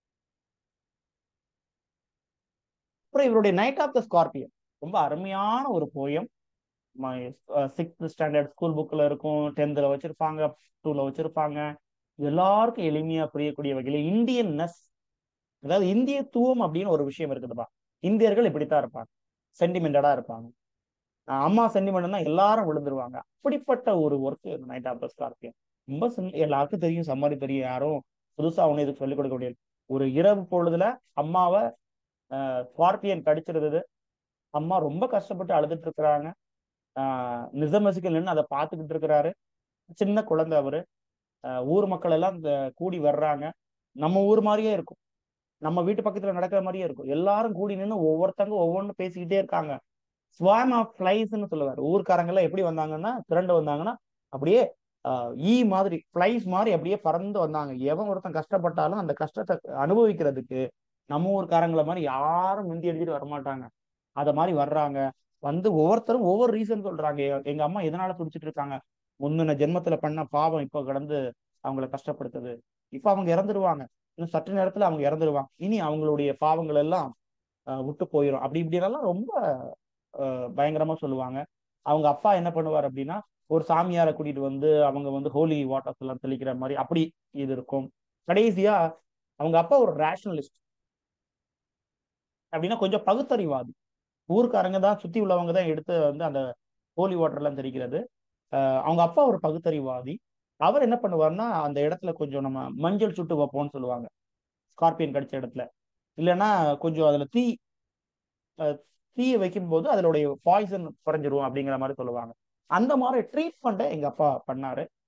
அப்புறம் இவருடைய நைட் ஆஃப் த ஸ்கார்பியன் ரொம்ப அருமையான ஒரு போயம் சிக்ஸ்த் ஸ்டாண்டர்ட் ஸ்கூல் புக்கில் இருக்கும் டென்த்தில் வச்சிருப்பாங்க டூவில் வச்சிருப்பாங்க எல்லாருக்கும் எளிமையா புரியக்கூடிய வகையில இந்தியன்னஸ் அதாவது இந்தியத்துவம் அப்படின்னு ஒரு விஷயம் இருக்குதுப்பா இந்தியர்கள் இப்படித்தான் இருப்பாங்க சென்டிமெண்டடா இருப்பாங்க அம்மா சென்டிமெண்ட்னா எல்லாரும் விழுந்துருவாங்க அப்படிப்பட்ட ஒரு work night of the scorpion ரொம்ப எல்லாருக்கும் தெரியும் சம்மாரி தெரியும் யாரும் புதுசா ஒண்ணு இதுக்கு சொல்லிக் கொடுக்க முடியாது ஒரு இரவு பொழுதுல அம்மாவை ஸ்கார்பியன் கடிச்சிருந்தது அம்மா ரொம்ப கஷ்டப்பட்டு அழுதுட்டு இருக்கிறாங்க ஆஹ் நிசமசிக்கல் நின்று அதை பார்த்துக்கிட்டு இருக்கிறாரு சின்ன குழந்தை அவரு ஊர் மக்கள் எல்லாம் இந்த கூடி வர்றாங்க நம்ம ஊர் மாதிரியே இருக்கும் நம்ம வீட்டு பக்கத்துல நடக்கிற மாதிரியே இருக்கும் எல்லாரும் கூடி நின்று ஒவ்வொருத்தங்க ஒவ்வொன்றும் பேசிக்கிட்டே இருக்காங்க ஸ்வாம் ஆஃப் ஃபிளைஸ்ன்னு சொல்லுவார் ஊர்க்காரங்க எல்லாம் எப்படி வந்தாங்கன்னா திரண்டு வந்தாங்கன்னா அப்படியே ஈ மாதிரி ஃபிளைஸ் மாதிரி அப்படியே பறந்து வந்தாங்க எவன் ஒருத்தன் கஷ்டப்பட்டாலும் அந்த கஷ்டத்தை அனுபவிக்கிறதுக்கு நம்ம ஊர்க்காரங்களை மாதிரி யாரும் முந்தி எழுதிட்டு வரமாட்டாங்க அத மாதிரி வர்றாங்க வந்து ஒவ்வொருத்தரும் ஒவ்வொரு ரீசன் சொல்றாங்க எங்க அம்மா எதனால துடிச்சிட்டு இருக்காங்க முன்னின ஜென்மத்துல பண்ண பாவம் இப்ப கடந்து அவங்கள கஷ்டப்படுத்துது இப்ப அவங்க இறந்துருவாங்க இன்னும் சற்று நேரத்துல அவங்க இறந்துருவாங்க இனி அவங்களுடைய பாவங்கள் எல்லாம் விட்டு போயிடும் அப்படி இப்படின்னெல்லாம் ரொம்ப பயங்கரமா சொல்லுவாங்க அவங்க அப்பா என்ன பண்ணுவார் அப்படின்னா ஒரு சாமியாரை கூட்டிட்டு வந்து அவங்க வந்து ஹோலி வாட்டர்ஸ் எல்லாம் தெளிக்கிற மாதிரி அப்படி இது இருக்கும் கடைசியா அவங்க அப்பா ஒரு ரேஷனலிஸ்ட் அப்படின்னா கொஞ்சம் பகுத்தறிவாதி ஊருக்காரங்க தான் சுத்தி உள்ளவங்க தான் எடுத்து வந்து அந்த ஹோலி வாட்டர் எல்லாம் தெளிக்கிறது அவங்க அப்பா ஒரு பகுத்தறிவாதி அவர் என்ன பண்ணுவார்னா அந்த இடத்துல கொஞ்சம் நம்ம மஞ்சள் சுட்டு வைப்போம்னு சொல்லுவாங்க ஸ்கார்பியன் கடிச்ச இடத்துல இல்லைன்னா கொஞ்சம் அதுல தீ தீயை வைக்கும் போது அதனுடைய பாய்சன் குறைஞ்சிரும் அப்படிங்கிற மாதிரி சொல்லுவாங்க அந்த மாதிரி ட்ரீட்மெண்ட்டை எங்க அப்பா பண்ணாரு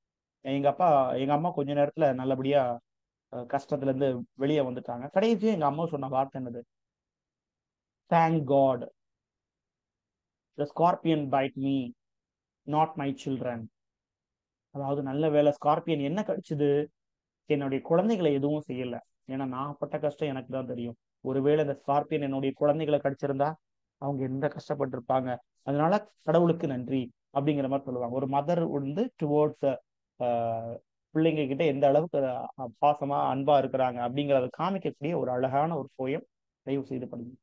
எங்க அப்பா எங்க அம்மா கொஞ்ச நேரத்துல நல்லபடியா அஹ், கஷ்டத்துல இருந்து வெளியே வந்துட்டாங்க கடைசியும் எங்க அம்மா சொன்ன வார்த்தை என்னது thank God the scorpion bite me not my children அதாவது நல்ல வேலை ஸ்கார்பியன் என்ன கடிச்சது என்னுடைய குழந்தைகளை எதுவும் செய்யல ஏன்னா நான் பட்ட கஷ்டம் எனக்கு தான் தெரியும் ஒருவேளை இந்த ஸ்கார்பியன் என்னுடைய குழந்தைகளை கடிச்சிருந்தா அவங்க எந்த கஷ்டப்பட்டிருப்பாங்க அதனால கடவுளுக்கு நன்றி அப்படிங்கிற மாதிரி சொல்லுவாங்க ஒரு மதர் வந்து டுவோர்ட்ஸ் பிள்ளைங்க கிட்ட எந்த அளவுக்கு அஹ், பாசமா அன்பா இருக்கிறாங்க அப்படிங்கறத காமிக்கக்கூடிய ஒரு அழகான ஒரு போயம் தயவு செய்து படிங்க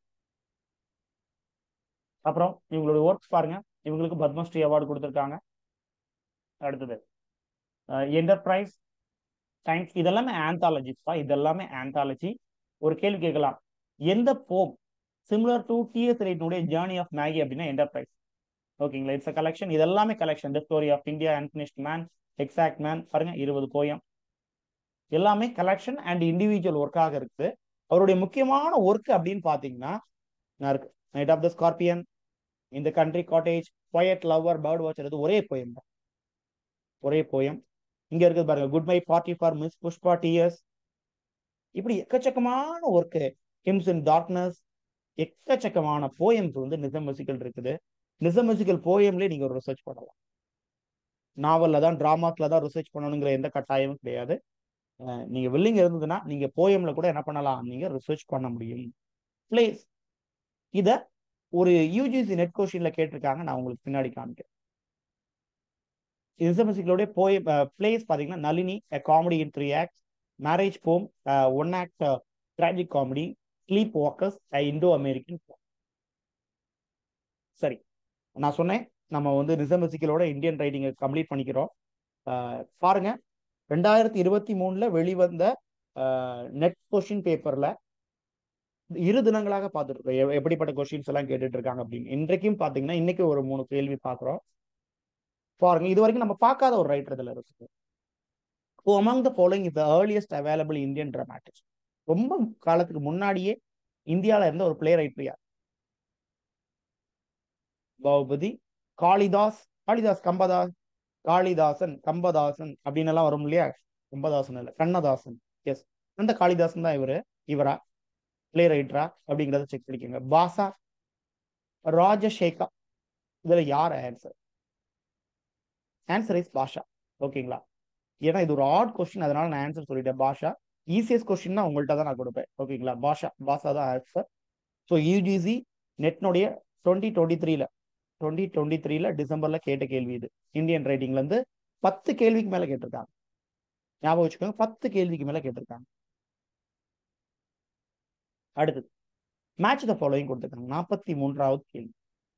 அப்புறம் இவங்களுடைய ஒர்க்ஸ் பாருங்க இவங்களுக்கு பத்மஸ்ரீ அவார்டு கொடுத்துருக்காங்க அடுத்தது என்டர்பிரைஸ் சயின்ஸ் இதெல்லாமே ஆந்தாலஜிஸ்பா இதெல்லாமே ஆந்தாலஜி ஒரு கேள்வி கேட்கலாம் எந்த போம் சிமிலர் டு டிஎஸ் ரைட்னுடைய ஜேர்னி ஆஃப் மேகி அப்படின்னா என்டர்பிரைஸ் ஓகேங்களா இட்ஸ் கலெக்ஷன் இதெல்லாமே collection the story of India unfinished man exact man பாருங்க இருபது போயம் எல்லாமே கலெக்ஷன் அண்ட் இண்டிவிஜுவல் ஒர்க்காக இருக்குது அவருடைய முக்கியமான ஒர்க் அப்படின்னு பார்த்தீங்கன்னா நான் இருக்கு நைட் ஆஃப் த ஸ்கார்பியன் இந்த country cottage quiet lover bird watcher இது ஒரே போயம் தான் ஒரே போயம் இங்க இருக்குது பாருங்க goodbye party for miss Pushpa T S இப்படி எக்கச்சக்கமான ஒர்க்கு ஹிம்ஸ் இன் டார்க்னஸ் எக்கச்சக்கமான போயம்ஸ் வந்து நிசம் மியூசிக்கல் இருக்குது நிசம் மியூசிக்கல் போயம்லேயே நீங்க ஒரு ரிசர்ச் பண்ணலாம் நாவல்ல தான் டிராமாஸ்ல தான் ரிசர்ச் பண்ணணுங்கிற எந்த கட்டாயமும் கிடையாது அஹ் நீங்க வில்லிங் இருந்ததுன்னா நீங்க போயம்ல கூட என்ன பண்ணலாம் நீங்க ரிசர்ச் பண்ண முடியும் பிளேஸ் இத ஒரு யூஜிசி நெட் கொஸ்டின்ல கேட்டிருக்காங்க நான் உங்களுக்கு பின்னாடி காமிக்கிறேன் இசமிசிக்கலோடைய போய் பிளேஸ் பாத்தீங்கன்னா Nalini comedy in three act marriage poem one act tragic comedy sleep walkers Indo American சரி நான் சொன்னேன் நம்ம வந்து நிசமிசிக்கலோட இந்தியன் ரைட்டிங்கை கம்ப்ளீட் பண்ணிக்கிறோம் அஹ் பாருங்க ரெண்டாயிரத்தி இருபத்தி மூணுல வெளிவந்த நெட் கொஸ்டின் பேப்பர்ல இரு தினங்களாக பார்த்துட்டு இருக்கோம் எ- எப்படிப்பட்ட கொஸ்டின்ஸ் எல்லாம் கேட்டுட்டு இருக்காங்க அப்படின்னு இன்றைக்கும் பாத்தீங்கன்னா இன்னைக்கு ஒரு மூணு கேள்வி பார்க்குறோம் பாருங்க இது வரைக்கும் நம்ம பார்க்காத ஒரு ரைட்டர் இதுல இருக்கு Who among the following is the earliest available Indian dramatist ரொம்ப காலத்துக்கு முன்னாடியே இந்தியால இருந்த ஒரு பிளே ரைட்டர் யார் பௌபதி காளிதாஸ் காளிதாஸ் கம்பதாஸ் காளிதாசன் கம்பதாசன் அப்படின்னு எல்லாம் வரும் இல்லையா கம்பதாசன் இல்ல கண்ணதாசன் எஸ் அந்த காளிதாசன் தான் இவரு இவரா பிளே ரைட்டரா அப்படிங்கறத செக் பண்ணிக்கோங்க பாசா ராஜசேகா இதுல யார் ஆன்சர் ஆன்சர் இஸ் பாஷா ஓகேங்களா ஏன்னா இது ஒரு ஆட் கொஸ்டின் அதனால நான் ஆன்சர் சொல்லிட்டேன் பாஷா ஈஸியஸ்ட் கொஸ்டின் உங்கள்கிட்ட தான் நான் கொடுப்பேன் ஓகேங்களா பாஷா பாஷா தான் ஆன்சர் ஸோ யூஜிசி நெட்னுடைய டுவெண்ட்டி டுவெண்ட்டி த்ரீல டுவெண்ட்டி டுவெண்ட்டி த்ரீல டிசம்பர்ல கேட்ட கேள்வி இது இந்தியன் ரைட்டிங்ல இருந்து பத்து கேள்விக்கு மேல கேட்டிருக்காங்க ஞாபகம் வச்சுக்கோங்க பத்து கேள்விக்கு மேல கேட்டிருக்காங்க அடுத்தது மேட்ச் த ஃபாலோயிங் கொடுத்துருக்காங்க நாற்பத்தி மூன்றாவது கேள்வி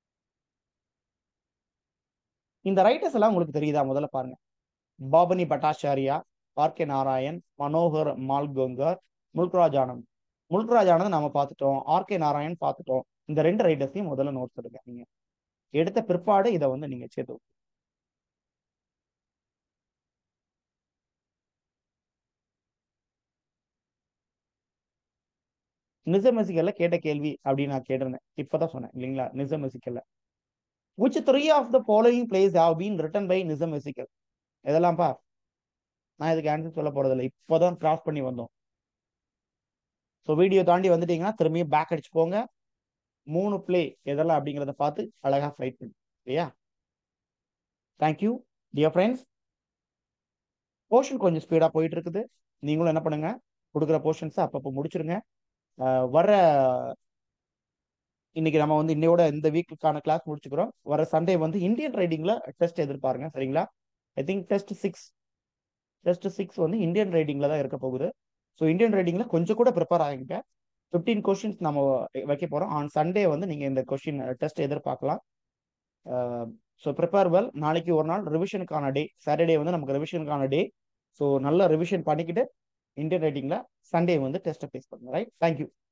இந்த ரைட்டர்ஸ் எல்லாம் உங்களுக்கு தெரியுதா முதல்ல பாருங்க பாபனி பட்டாச்சாரியா ஆர் கே நாராயண் மனோகர் மால்கோங்கர் முல்க்ராஜ் ஆனந்த் முல்க்ராஜ் ஆனந்த் நாம பார்த்துட்டோம் ஆர் கே நாராயண் பார்த்துட்டோம் இந்த ரெண்டு ரைட்டர்ஸையும் முதல்ல நோட்ஸ் எடுங்க நீங்க எடுத்த பிற்பாடு இதை வந்து நீங்க சேர்த்து நிசமெசிக்கல்ல கேட்ட கேள்வி அப்படின்னு நான் கேட்டிருந்தேன் இப்பதான் சொன்னேன் இல்லைங்களா நிசமெசிக்கல்ல which three of the following plays have been written by நிசமெசிக்கல் இதெல்லாம்ப்பா நான் இதுக்கு ஆன்சர் சொல்ல போறதில்லை இப்போதான் கிராஸ் பண்ணி வந்தோம் ஸோ வீடியோ தாண்டி வந்துட்டீங்கன்னா திரும்பியும் பேக் அடிச்சு போங்க மூணு பிளே எதெல்லாம் அப்படிங்கிறத பார்த்து அழகா ஃபைட் பண்ணு இல்லையா தேங்க்யூ டியர் ஃப்ரெண்ட்ஸ் போர்ஷன் கொஞ்சம் ஸ்பீடாக போயிட்டு இருக்குது நீங்களும் என்ன பண்ணுங்க கொடுக்குற போர்ஷன்ஸை அப்பப்போ முடிச்சிருங்க அஹ் வர இன்னைக்கு நம்ம வந்து இன்னையோட இந்த வீக்குக்கான கிளாஸ் முடிச்சுக்கிறோம் வர சண்டே வந்து இந்தியன் ரைடிங்ல டெஸ்ட் எதிர்பாருங்க சரிங்களா I think test six test six வந்து இந்தியன் ரைடிங்ல தான் இருக்க போகுது ஸோ இந்தியன் ரைடிங்ல கொஞ்சம் கூட ப்ரிப்பேர் ஆகிங்க ஃபிஃப்டீன் கொஸ்டின்ஸ் நம்ம வைக்க போறோம் ஆன் சண்டே வந்து நீங்க இந்த கொஸ்டின் டெஸ்ட் எதிர்பார்க்கலாம் ஸோ ப்ரிப்பேர் வெல் நாளைக்கு ஒரு நாள் ரிவிஷனுக்கான டே சாட்டர்டே வந்து நமக்கு ரிவிஷனுக்கான டே ஸோ நல்ல ரிவிஷன் பண்ணிக்கிட்டு இந்தியன் ரைட்டிங்ல சண்டே வந்து டெஸ்ட்டை ஃபேஸ் பண்ணுங்க ரைட் தேங்க்யூ